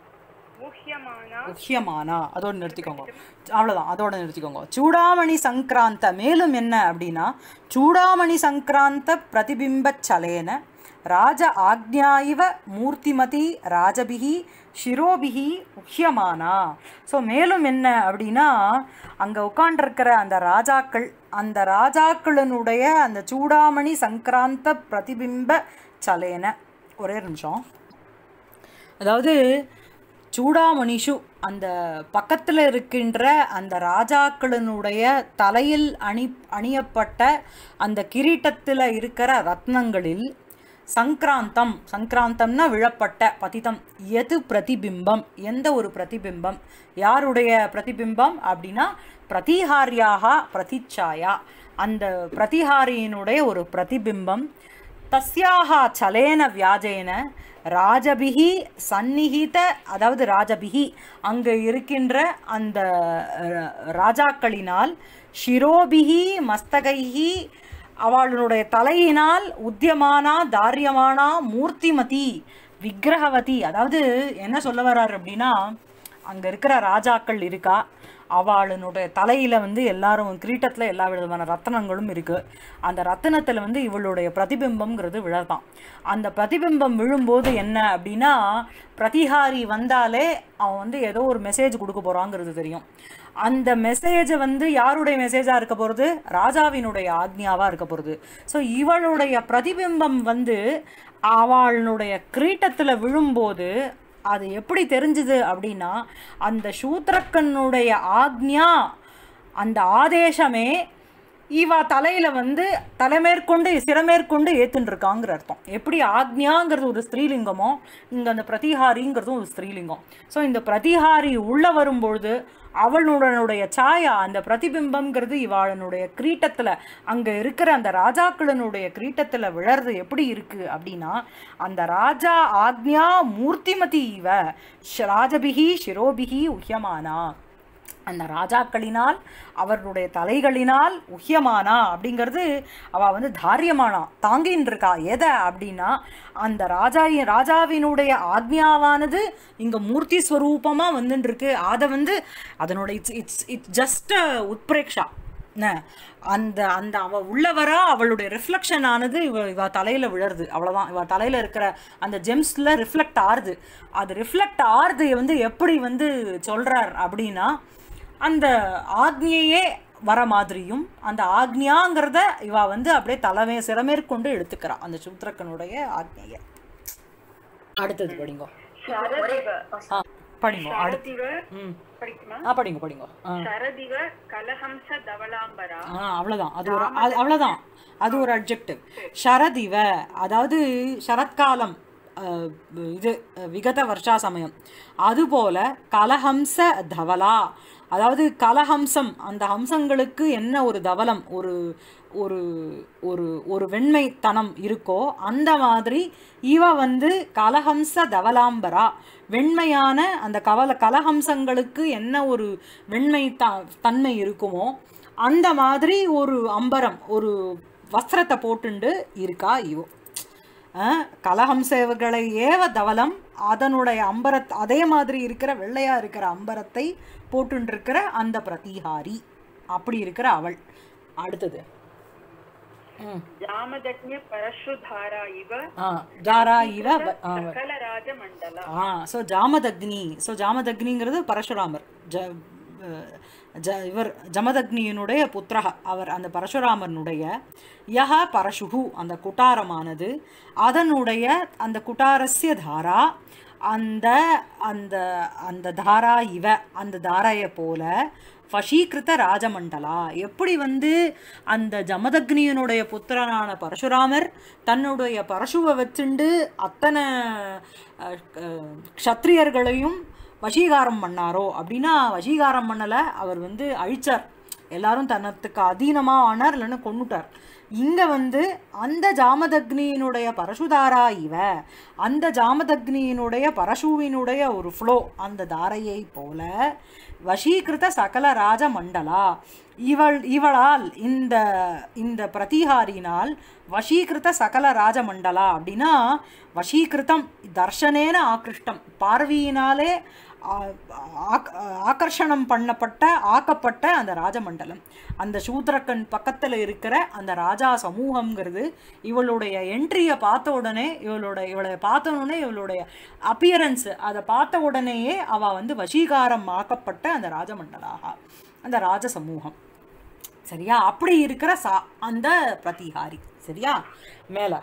मुह्यमाना முக்கியமானா அதோட நிறுத்திக்கோங்க அவ்வளோதான் அதோட நிறுத்திக்கோங்க சூடாமணி சங்கராந்த மேலும் என்ன அப்படின்னா சூடாமணி சங்கராந்த பிரதிபிம்ப சலேன ராஜ ஆக்ஞாயிவ மூர்த்திமதி ராஜபிகி ஷிரோபிகி முக்கியமானா ஸோ மேலும் என்ன அப்படின்னா அங்கே உட்காண்டிருக்கிற அந்த ராஜாக்கள் அந்த ராஜாக்களினுடைய அந்த சூடாமணி சங்கராந்த பிரதிபிம்ப சலேன ஒரே நிமிஷம் அதாவது சூடாமணிஷு அந்த பக்கத்தில் இருக்கின்ற அந்த ராஜாக்களினுடைய தலையில் அணி அணியப்பட்ட அந்த கிரீட்டத்தில் இருக்கிற ரத்னங்களில் சங்கராந்தம் சங்கராந்தம்னா விழப்பட்ட பதிதம் எது பிரதிபிம்பம் எந்த ஒரு பிரதிபிம்பம் யாருடைய பிரதிபிம்பம் அப்படின்னா பிரதிஹாரியாக பிரதிச்சாயா அந்த பிரதிஹாரியினுடைய ஒரு பிரதிபிம்பம் தஸ்யாக சலேன வியாஜேன ராஜபிகி சந்நிகித அதாவது ராஜபிகி அங்கு இருக்கின்ற அந்த அஹ், ராஜாக்களினால் ஷிரோபிகி மஸ்தகைஹி அவளுடைய தலையினால் உத்தியமானா தாரியமானா மூர்த்திமதி விக்கிரகவதி அதாவது என்ன சொல்ல வர்றாரு அப்படின்னா அங்கே இருக்கிற ராஜாக்கள் இருக்கா அவளுடைய தலையில் வந்து எல்லாரும் கிரீட்டத்தில் எல்லா விதமான ரத்தனங்களும் இருக்குது அந்த ரத்தினத்தில் வந்து இவளுடைய பிரதிபிம்பம்ங்கிறது விழதான் அந்த பிரதிபிம்பம் விழும்போது என்ன அப்படின்னா பிரதிஹாரி வந்தாலே அவன் வந்து ஏதோ ஒரு மெசேஜ் கொடுக்க போகிறாங்கிறது தெரியும் அந்த மெசேஜ் வந்து யாருடைய மெசேஜாக இருக்க போகிறது ராஜாவினுடைய ஆக்ஞாவாக இருக்க போகிறது ஸோ இவளுடைய பிரதிபிம்பம் வந்து அவளுடைய கிரீட்டத்தில் விழும்போது அது எப்படி தெரிஞ்சுது அப்படின்னா அந்த சூத்ரக்கனுடைய ஆக்ஞா அந்த ஆதேசமே இவ தலையில வந்து தலைமேற்கொண்டு சிறமேற்கொண்டு ஏத்துன்னு இருக்காங்கிற அர்த்தம் எப்படி ஆக்ஞாங்கிறது ஒரு ஸ்திரீலிங்கமோ இங்க அந்த பிரதிஹாரிங்கிறதும் ஒரு ஸ்திரீலிங்கம் ஸோ இந்த பிரதிஹாரி உள்ள வரும்பொழுது அவளுடைய சாயா அந்த பிரதிபிம்பம்ங்கிறது இவாளனுடைய கிரீட்டத்துல அங்க இருக்கிற அந்த ராஜாக்களினுடைய கிரீட்டத்துல விழறது எப்படி இருக்கு அப்படின்னா அந்த ராஜா ஆக்ஞா மூர்த்திமதி இவ ஷ- ராஜபிகி சிரோபிகி உஹ்யமானா அந்த ராஜாக்களினால் அவர்களுடைய தலைகளினால் உஹ்யமானா அப்படிங்கிறது அவ வந்து தாரியமானா தாங்கின்னு இருக்கா எதை அப்படின்னா அந்த ராஜா ராஜாவினுடைய ஆக்ஞாவானது இங்க மூர்த்தி ஸ்வரூபமா வந்துட்டு இருக்கு அதை வந்து அதனுடைய இட்ஸ் இட்ஸ் இட்ஸ் ஜஸ்ட் உத்பிரேக்ஷா என்ன அந்த அந்த அவ உள்ள வரா அவளுடைய ரிஃப்ளெக்ஷன் ஆனது இவ இவ தலையில விழருது அவ்வளவுதான் இவ தலையில இருக்கிற அந்த ஜெம்ஸ்ல ரிஃப்ளெக்ட் ஆறுது அது ரிஃப்ளெக்ட் ஆறுது வந்து எப்படி வந்து சொல்றார் அப்படின்னா அந்த ஆக்ஞையே வர மாதிரியும் அந்த ஆக்ஞாங்கிறத இவ வந்து அப்படியே தலைமை சிறமேற்கொண்டு எடுத்துக்கிறா அந்த சூத்ரக்கனுடைய ஆக்ஞையை அடுத்தது படிங்கோ शरदिव ஆ படிங்கோ அடுத்து शरदिव ம் படிக்குமா ஆ படிங்க படிங்கோ ஆ शरदिव कलहंस धवलाम्बरा ஆ அவ்வளோதான் அது ஒரு அது அவ்வளோதான் அது ஒரு அப்ஜெக்டிவ் ஷரதிவ அதாவது சரத்காலம் அஹ், இது அஹ், விகத வருஷா சமயம் அதுபோல கலஹம்ச தவலா அதாவது கலஹம்சம் அந்த ஹம்சங்களுக்கு என்ன ஒரு தவலம் ஒரு ஒரு ஒரு ஒரு வெண்மைத்தனம் இருக்கோ அந்த மாதிரி இவ வந்து கலஹம்ச தவலாம்பரா வெண்மையான அந்த கவல கலஹம்சங்களுக்கு என்ன ஒரு வெண்மை த தன்மை இருக்குமோ அந்த மாதிரி ஒரு அம்பரம் ஒரு வஸ்திரத்தை போட்டுண்டு இருக்கா இவோ அஹ், கலஹம்சங்களை ஏவ தவலம் அதனுடைய அம்பரத் அதே மாதிரி இருக்கிற வெள்ளையா இருக்கிற அம்பரத்தை போட்டுண்டு இருக்கிற அந்த பிரதிஹாரி அப்படி இருக்கிற அவள் அடுத்தது ம் जामदग्न्य परशुधारा इव ஆ ஜாரா இவ வ- ஆ, सकलराजमण्डल ஆ ஸோ ஜாமதக்னி ஸோ ஜாமதக்னிங்கிறது பரசுராமர் ஜ அஹ், ஜ இவர் ஜமதக்னியினுடைய புத்திரக அவர் அந்த பரசுராமனுடைய யஹ பரசுகு அந்த குட்டாரமானது அதனுடைய அந்த குட்டாரஸ்ய தாரா அந்த அந்த அந்த தாரா இவ அந்த தாரையை போல வசீகிருத ராஜமண்டலா எப்படி வந்து அந்த ஜமதக்னியனுடைய புத்திரனான பரசுராமர் தன்னுடைய பரசுவை வச்சுண்டு அத்தனை அஹ், அஹ், க்ஷத்ரியர்களையும் வசீகாரம் பண்ணாரோ அப்படின்னா வசீகாரம் பண்ணலை அவர் வந்து அழிச்சார் எல்லாரும் தன்னத்துக்கு அதீனமாக ஆனார் இல்லைன்னா கொன்னுட்டார் இங்கே வந்து அந்த ஜாமதக்னியினுடைய பரசுதாரா இவ அந்த ஜாமதக்னியினுடைய பரசுவினுடைய ஒரு ஃப்ளோ அந்த தாரையை போல வசீகிருத சகல ராஜ மண்டலா இவள் இவளால் இந்த இந்த பிரதிஹாரினால் வசீகிருத சகல ராஜமண்டலா அப்படின்னா வசீகிருதம் தர்ஷனேன ஆக்ருஷ்டம் பார்வையினாலே ஆ- ஆக்- ஆகர்ஷணம் பண்ணப்பட்ட ஆக்கப்பட்ட அந்த ராஜமண்டலம் அந்த சூத்ரக்கன் பக்கத்தில் இருக்கிற அந்த ராஜா சமூகம்ங்கிறது இவளுடைய என்ட்ரியை பார்த்த உடனே இவளோட இவளை பார்த்த உடனே இவளுடைய அப்பியரன்ஸ் அதை பார்த்த உடனேயே அவள் வந்து வசீகாரம் ஆக்கப்பட்ட அந்த ராஜமண்டலாக அந்த ராஜ சமூகம் சரியா அப்படி இருக்கிற சா அந்த பிரதிஹாரி சரியா மேலே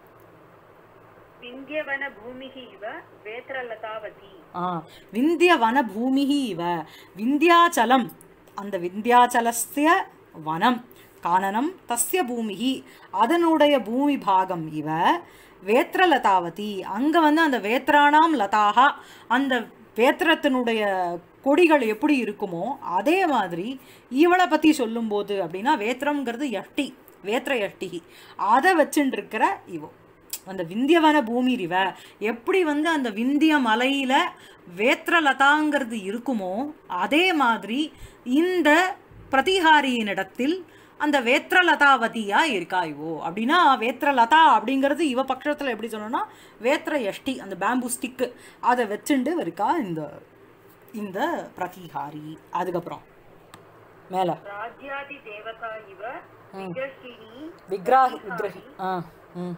विन्ध्यवनभूमिः इव वेत्रलतावती ஆ விந்திய வன பூமிஹி இவ விந்தியாச்சலம் அந்த விந்தியாச்சலஸ்ய வனம் கானனம் தஸ்ய பூமிஹி அதனுடைய பூமி பாகம் இவ வேத்ரலதாவதி அங்க வந்து அந்த வேத்ராணாம் லதாகா அந்த வேத்திரத்தினுடைய கொடிகள் எப்படி இருக்குமோ அதே மாதிரி இவளை பற்றி சொல்லும்போது அப்படின்னா வேத்திரம்ங்கிறது யஷ்டி வேத்திர யஷ்டி அதை வச்சுட்டு இருக்கிற இவோ அந்த விந்தியவன பூமி ரிவ எப்படி வந்து அந்த விந்திய மலையில வேத்திரலதாங்கிறது இருக்குமோ அதே மாதிரி இந்த பிரதிகாரியினிடத்தில் அந்த வேத்திரலதாவதியா இருக்கா இவோ அப்படின்னா வேத்திரலதா அப்படிங்கிறது இவ பட்சத்தில் எப்படி சொல்லணும்னா வேத்திர யஷ்டி அந்த பேம்பு ஸ்டிக்கு அதை வச்சுண்டு இருக்கா இந்த இந்த பிரதிகாரி அதுக்கப்புறம் மேலே राज्यादिदेवता इव विगर्हिणी விக்ராஹி விக்ரஹி ஆ ம்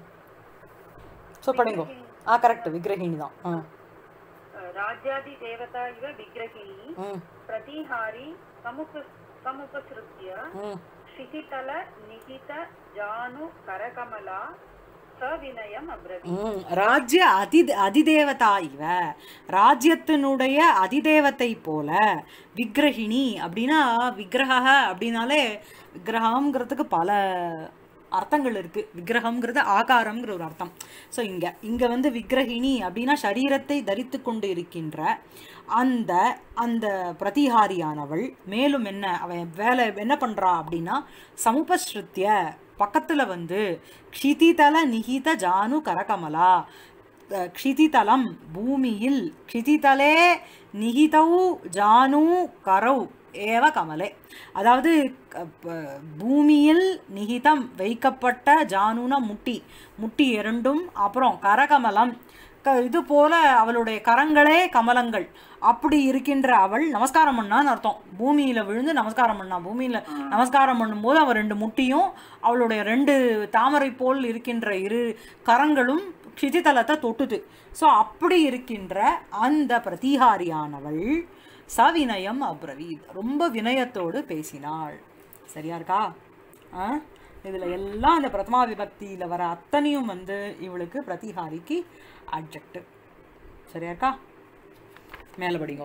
ஸோ படிங்கோ ஆ கரெக்ட் விக்ரஹிணி தான் ஆ राज्यादिदेवता इव विग्रहिणी ம் प्रतिहारी समुप समुपसृत्य ம் क्षितितल निहित जानु करकमला सविनयम् अब्रवीत् ம் ராஜ்ய அதி அதிதேவதா இவ ராஜ்யத்தினுடைய அதிதேவத்தை போல விக்கிரகிணி அப்படின்னா விக்கிரக அப்படின்னாலே விக்கிரகம்ங்கிறதுக்கு பல அர்த்தங்கள் இருக்கு விக்கிரகம்ங்கிறது ஆகாரம்ங்கிற ஒரு அர்த்தம் ஸோ இங்க இங்க வந்து விக்கிரகிணி அப்படின்னா சரீரத்தை தரித்து கொண்டு இருக்கின்ற அந்த அந்த பிரதிகாரியானவள் மேலும் என்ன அவன் வேலை என்ன பண்றா அப்படின்னா சமுபஸ்ருத்திய பக்கத்துல வந்து க்ஷிதிதல நிகித ஜானு கரகமலா அஹ், க்ஷிதிதலம் பூமியில் க்ஷிதிதலே நிகிதௌ ஜானு கரௌ ஏவ கமலே அதாவது க- ப- பூமியில் நிகிதம் வைக்கப்பட்ட ஜானுனா முட்டி முட்டி இரண்டும் அப்புறம் கரகமலம் க இது போல அவளுடைய கரங்களே கமலங்கள் அப்படி இருக்கின்ற அவள் நமஸ்காரம் பண்ணான்னு அர்த்தம் பூமியில விழுந்து நமஸ்காரம் பண்ணா பூமியில நமஸ்காரம் பண்ணும்போது அவள் ரெண்டு முட்டியும் அவளுடைய ரெண்டு தாமரை போல் இருக்கின்ற இரு கரங்களும் க்ஷிதிதலத்தை தொட்டுது ஸோ அப்படி இருக்கின்ற அந்த பிரதிகாரியானவள் சவினயம் அப்ரவீத் ரொம்ப வினயத்தோடு பேசினாள் சரியா இருக்கா ஆ இதில் எல்லாம் அந்த பிரதமா விபக்தியில் வர அத்தனையும் வந்து இவளுக்கு பிரதிகாரிக்கு அட்ஜெக்டிவ் சரியா இருக்கா மேலே படிங்கோ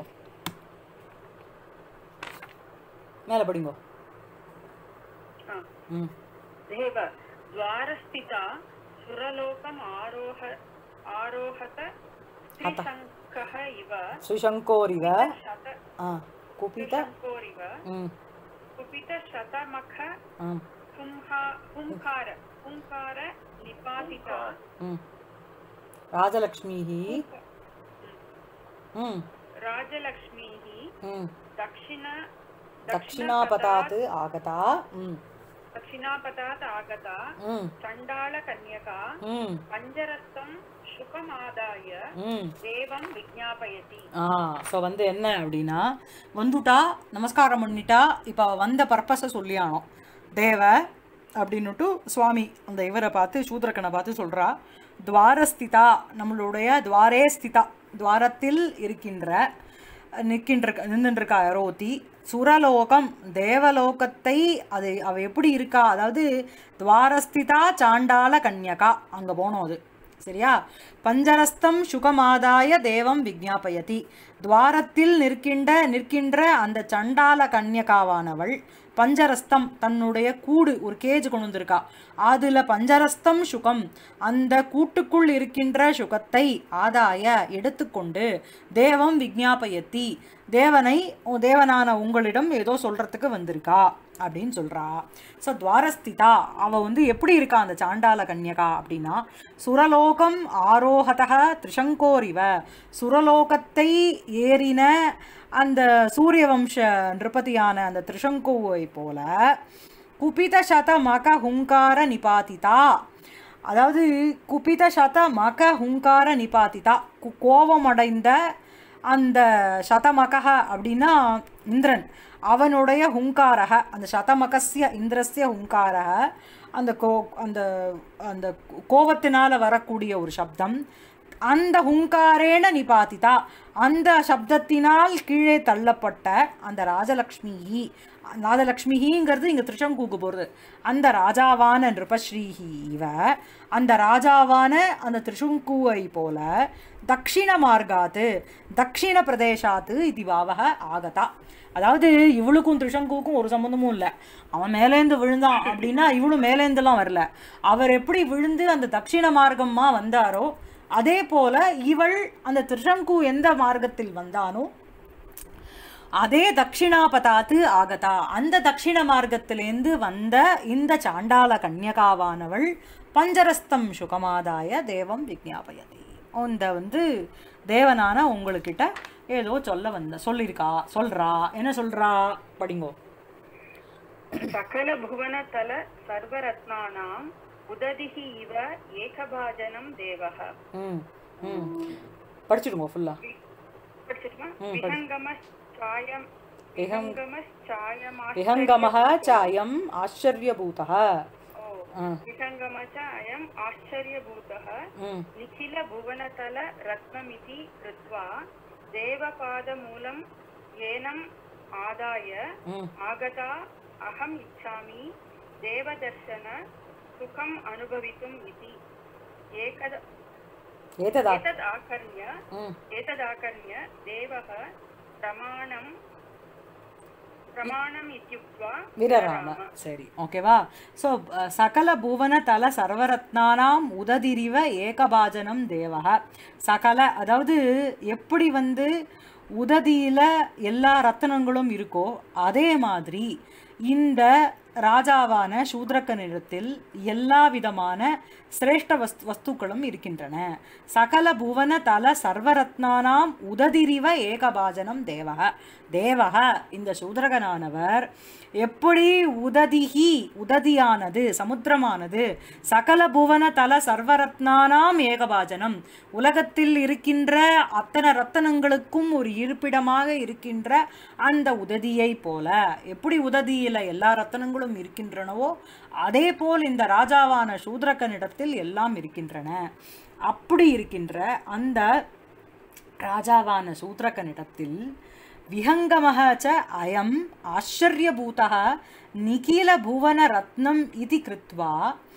மேலே படிங்கோ हा। ம் देव द्वारस्थिता सुरलोकम् आरोह आरोहत त्रिशङ्कः इव சுஷங்கோரிவ शत ஆ குபித शङ्कोरिव ம் कुपितशतमख ம் हुंहा हुङ्कार हुङ्कार निपातिता ம் ராஜலக்ஷ்மிः ம் राजलक्ष्मीः ம் दक्षिण दक्षिणापतात् आगता ம் दक्षिणापतात् आगता ம் चण्डालकन्यका ம் पञ्जरत्वं शुकमादाय ம் देवं विज्ञापयति ஆ ஸோ வந்து என்ன அப்படின்னா வந்துட்டா நமஸ்காரம் பண்ணிட்டா இப்போ வந்த பர்பஸை சொல்லியானோம் தேவ அப்படின்னுட்டு சுவாமி அந்த இவரை பார்த்து சூத்ரக்கனை பார்த்து சொல்றா துவாரஸ்திதா நம்மளுடைய துவாரே ஸ்திதா துவாரத்தில் இருக்கின்ற நிற்கின்ற நின்றுருக்கா ரோதி சுரலோகம் தேவலோகத்தை அது அவ எப்படி இருக்கா அதாவது துவாரஸ்திதா சாண்டால கன்யகா அங்கே போனோம் அது சரியா பஞ்சரஸ்தம் சுகமாதாய தேவம் விஜாபயதி துவாரத்தில் நிற்கின்ற நிற்கின்ற அந்த சண்டால கன்யகாவானவள் பஞ்சரஸ்தம் தன்னுடைய கூடு ஒரு கேஜ் கொண்டு வந்திருக்கா அதுல பஞ்சரஸ்தம் சுகம் அந்த கூட்டுக்குள் இருக்கின்ற சுகத்தை ஆதாய எடுத்துக்கொண்டு தேவம் விஜாபயத்தி தேவனை உ- தேவனான உங்களிடம் ஏதோ சொல்றதுக்கு வந்திருக்கா அப்படின்னு சொல்றா ஸோ துவாரஸ்திதா அவ வந்து எப்படி இருக்கா அந்த சாண்டால கன்யகா அப்படின்னா சுரலோகம் ஆரோகதக திரிசங்கோரிவ சுரலோகத்தை ஏறின அந்த சூரிய வம்ச நிருபதியான அந்த திரிசங்கோவை போல குபித சத மக ஹுங்கார நிபாதிதா அதாவது குபித சத மக ஹுங்கார நிபாதிதா கு- கோபமடைந்த அந்த சதமகः அப்படின்னா இந்திரன் அவனுடைய ஹுங்காரக அந்த சதமகஸ்ய இந்திரஸ்ய ஹுங்காரக அந்த கோ அந்த அந்த கோபத்தினால வரக்கூடிய ஒரு சப்தம் அந்த ஹுங்காரேன நிபாதிதா அந்த சப்தத்தினால் கீழே தள்ளப்பட்ட அந்த ராஜலக்ஷ்மி ராஜலக்ஷ்மிங்கிறது இங்க திருச்சங்கூக்கு போகிறது அந்த ராஜாவான நிருபஸ்ரீஹி இவ அந்த ராஜாவான அந்த திருஷங்குவை போல தக்ஷிண மார்காத்து தக்ஷிண பிரதேசாத்து இது பாவக ஆகதா அதாவது இவளுக்கும் திருஷங்குவுக்கும் ஒரு சம்மந்தமும் இல்லை அவன் மேலேந்து விழுந்தான் அப்படின்னா இவளும் மேலேந்துலாம் வரல அவர் எப்படி விழுந்து அந்த தக்ஷிண மார்க்கமா வந்தாரோ அதே போல இவள் அந்த திருஷங்கு எந்த மார்க்கத்தில் வந்தானோ அதே தட்சிணாபதாத்து ஆகதா அந்த தட்சிண மார்க்கத்திலேருந்து வந்த இந்த சாண்டால கன்யகாவானவள் பஞ்சரஸ்தம் சுகமாதாய தேவம் விஜாபயதி இந்த வந்து தேவனான உங்களுக்கிட்ட ஏதோ சொல்ல வந்த சொல்லியிருக்கா சொல்றா என்ன சொல்றா படிங்கோ सकल भुवनतल सर्वरत्नानाम् उदधिः इव एकभाजनं देवः ம் ம் படிச்சிடுங்க ஃபுல்லா படிச்சிட்டுமா ம், படி. विहङ्गमश्चायं விஹங் विहङ्गमश्चायमाश्चर्य விஹங்கமः சாயம் ஆச்சரியபூதः ओ ஆ विहङ्गम च अयम् आश्चर्यभूतः ம் निखिलभुवनतल रत्नमिति कृत्वा देवपादमूलं येनम् आदाय ம் आगता अहम् इच्छामि देवदर्शन सुखम् अनुभवितुम् इति एकद ஏததா एतद् आकर्ण्य ம் एतदाकर्ण्य देवः प्रमाणं प्रमाणम् इत्युक्त्वा விரராம சரி ஓகேவா ஸோ சகல புவன தல சர்வரத்னானாம் உததிரிவ ஏகபாஜனம் தேவக சகல அதாவது எப்படி வந்து உததியில எல்லா ரத்தனங்களும் இருக்கோ அதே மாதிரி இந்த ராஜாவான சூத்ரக்கனிடத்தில் எல்லா விதமான சிரேஷ்ட வஸ்து வஸ்துக்களும் இருக்கின்றன சகல புவன தல சர்வரத்னானாம் உததிரிவ ஏகபாஜனம் தேவக தேவக இந்த சூத்ரகனானவர் எப்படி உததிஹி உததியானது சமுத்திரமானது சகல புவன தல சர்வரத்னானாம் ஏகபாஜனம் உலகத்தில் இருக்கின்ற அத்தனை ரத்தனங்களுக்கும் ஒரு இருப்பிடமாக இருக்கின்ற அந்த உததியை போல எப்படி உததியில எல்லா ரத்தனங்களும் இருக்கின்றனவோ அதே போல் இந்த ராஜாவான சூத்ரகனிடத்தில் எல்லாம் இருக்கின்றன அப்படி இருக்கின்ற அந்த ராஜாவான சூத்ரகனிடத்தில் விஹங்கமः च अयम् आश्चर्यभूतः निखिलभुवनरत्नम् इति कृत्वा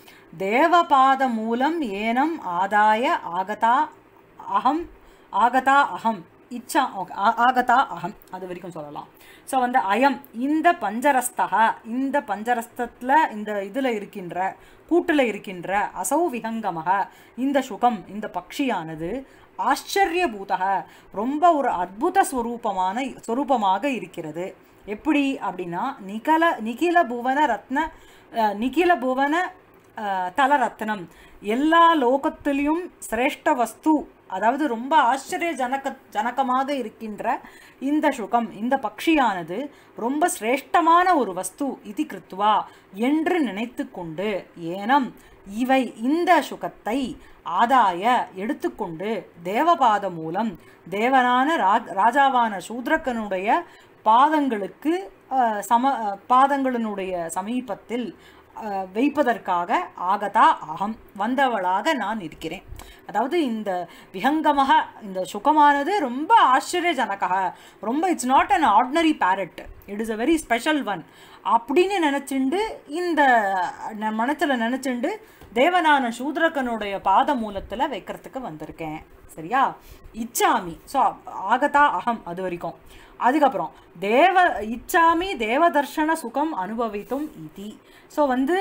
देवपादमूलम् ஏனம் ஆதாய ஆகதா அகம் ஆகதா அகம் இச்சா ஓகே ஆகதா அகம் அது வரைக்கும் சொல்லலாம் ஸோ வந்து அயம் இந்த பஞ்சரஸ்தக இந்த பஞ்சரஸ்தத்தில் இந்த இதில் இருக்கின்ற கூட்டில் இருக்கின்ற அசௌ விஹங்கமக இந்த சுகம் இந்த பக்ஷியானது ஆச்சரியபூதக ரொம்ப ஒரு அற்புத ஸ்வரூபமான ஸ்வரூபமாக இருக்கிறது எப்படி அப்படின்னா நிகல நிகில புவன ரத்ன அஹ், நிகில புவன அஹ், தலரத்னம் எல்லா லோகத்திலையும் சிரேஷ்ட வஸ்து அதாவது ரொம்ப ஆச்சரிய ஜனக ஜனகமாக இருக்கின்ற இந்த சுகம் இந்த பக்ஷியானது ரொம்ப சிரேஷ்டமான ஒரு வஸ்து இது கிருத்வா என்று நினைத்து கொண்டு ஏனம் இவை இந்த சுகத்தை ஆதாய எடுத்துக்கொண்டு தேவபாத மூலம் தேவனான ராஜ் ராஜாவான சூத்ரக்கனுடைய பாதங்களுக்கு அஹ், சம அஹ், பாதங்களினுடைய சமீபத்தில் அஹ், வைப்பதற்காக ஆகதா அகம் வந்தவளாக நான் இருக்கிறேன் அதாவது இந்த விஹங்கமக இந்த சுகமானது ரொம்ப ஆச்சரியஜனக ரொம்ப it's not an ordinary parrot it is a very special one அப்படின்னு நினச்சிண்டு இந்த ந- மனசுல நினச்சிண்டு தேவனான சூத்ரகனுடைய பாத மூலத்தில் வைக்கிறதுக்கு வந்திருக்கேன் சரியா இச்சாமி ஸோ ஆகதா அகம் அது வரைக்கும் அதுக்கப்புறம் தேவ இச்சாமி தேவதர்ஷன சுகம் அனுபவித்தும் இதி ஸோ வந்து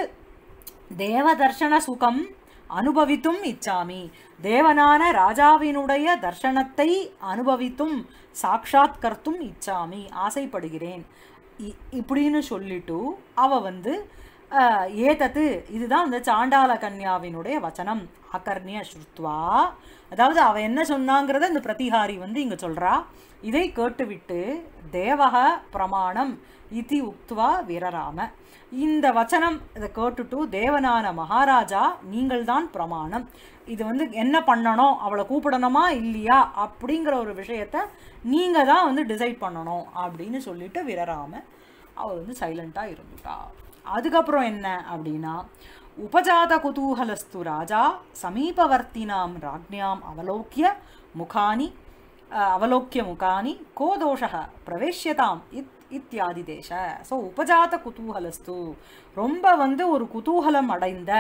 தேவதர்ஷன சுகம் அனுபவித்தும் இச்சாமி தேவனான ராஜாவினுடைய தர்ஷனத்தை அனுபவித்தும் சாட்சாத்கர்த்தும் இச்சாமி ஆசைப்படுகிறேன் இ- இப்படின்னு சொல்லிட்டு அவ வந்து அஹ், ஏதத்து இதுதான் அந்த சாண்டால கன்யாவினுடைய வச்சனம் அகர்ணிய ஸ்ருத்வா அதாவது அவ என்ன சொன்னாங்கிறத இந்த பிரதிகாரி வந்து இங்க சொல்றா இதை கேட்டுவிட்டு தேவக பிரமாணம் இதி உக்துவா வீரராம இந்த வச்சனம் இதை கேட்டுட்டு தேவனான மகாராஜா நீங்கள்தான் பிரமாணம் இது வந்து என்ன பண்ணணும் அவளை கூப்பிடணுமா இல்லையா அப்படிங்கிற ஒரு விஷயத்த நீங்க தான் வந்து டிசைட் பண்ணணும் அப்படின்னு சொல்லிட்டு வீரராம அவள் வந்து சைலண்ட்டாக இருந்துட்டா அதுக்கப்புறம் என்ன அப்படின்னா உபஜாத குதூகலஸ்து ராஜா சமீபவர்த்தினாம் ராஜ்ஞாம் அவலோக்கிய முகானி அஹ், அவலோக்கிய முகானி கோ தோஷः பிரவேஷ்யதாம் இத் இத்தியாதி தேச ஸோ உபஜாத குதூகலஸ்து ரொம்ப வந்து ஒரு குதூகலம் அடைந்த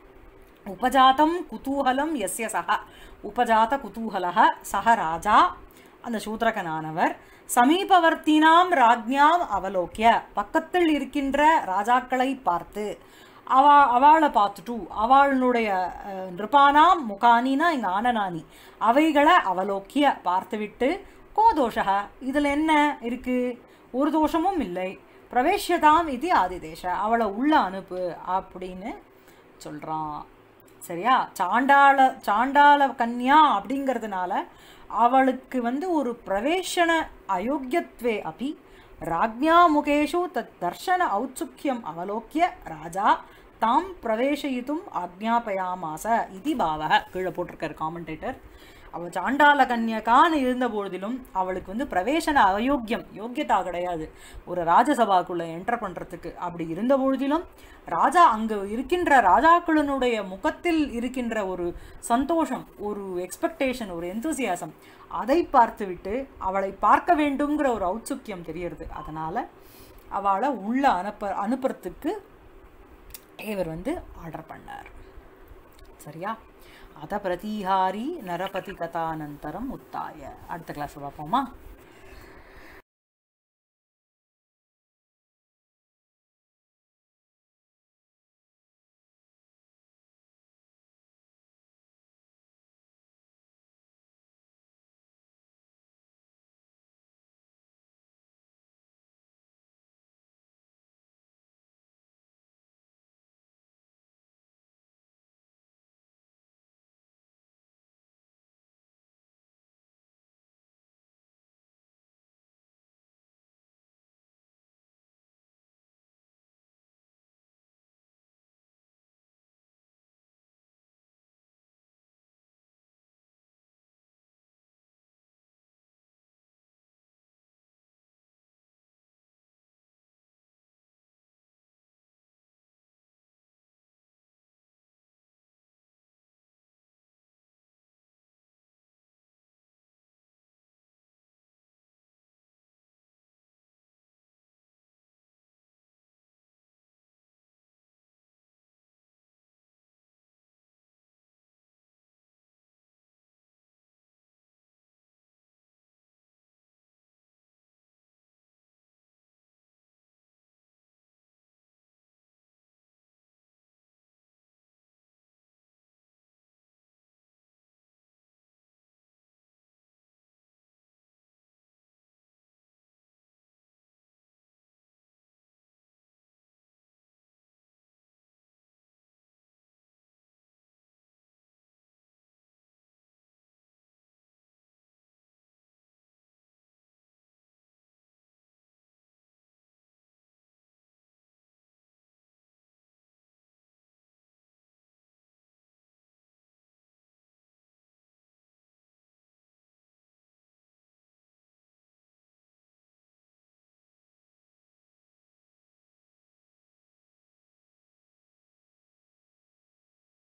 உபஜாத்தம் குதூகலம் எஸ்ய சக உபஜாத குதூகலக சக ராஜா அந்த சூத்ரகனானவர் சமீபவர்த்தினாம் ராஜ்ஞாம் அவலோக்கிய பக்கத்தில் இருக்கின்ற ராஜாக்களை பார்த்து அவா அவளை பார்த்துட்டு அவளுடைய அஹ், நிருபானாம் முகானினா இங்கே ஆனனானி அவைகளை அவலோக்கிய பார்த்துவிட்டு கோ தோஷக இதில் என்ன இருக்கு ஒரு தோஷமும் இல்லை பிரவேஷ்யதாம் இது ஆதிதேச அவளை உள்ள அனுப்பு அப்படின்னு சொல்கிறான் சரியா சாண்டாள சாண்டாள கன்யா அப்படிங்கிறதுனால அவளுக்கு வந்து ஒரு பிரவேசன அயோக்கியத்வே அபி ராஜ்ஞா முகேஷு தத் தர்ஷன ஔத்சுக்கியம் அவலோக்கிய ராஜா தாம் பிரவேசயித்தும் ஆக்ஞாபயாமாச இது பாவக கீழே போட்டிருக்காரு காமெண்டேட்டர் அவள் சாண்டால கன்யகான்னு இருந்த பொழுதிலும் அவளுக்கு வந்து பிரவேசன அயோக்கியம் யோக்கியதா கிடையாது ஒரு ராஜசபாக்குள்ள என்டர் பண்றதுக்கு அப்படி இருந்த பொழுதிலும் ராஜா அங்கு இருக்கின்ற ராஜாக்களினுடைய முகத்தில் இருக்கின்ற ஒரு சந்தோஷம் ஒரு எக்ஸ்பெக்டேஷன் ஒரு எந்தூசியாசம் அதை பார்த்துவிட்டு அவளை பார்க்க வேண்டுங்கிற ஒரு ஔத்சுக்கியம் தெரியறது அதனால அவளை உள்ள அனுப்ப அனுப்புறதுக்கு இவர் வந்து ஆர்டர் பண்ணார் சரியா அத பிரதிஹாரி நரபதி கதானந்தரம் உத்தாய அடுத்த கிளாஸ் பார்ப்போமா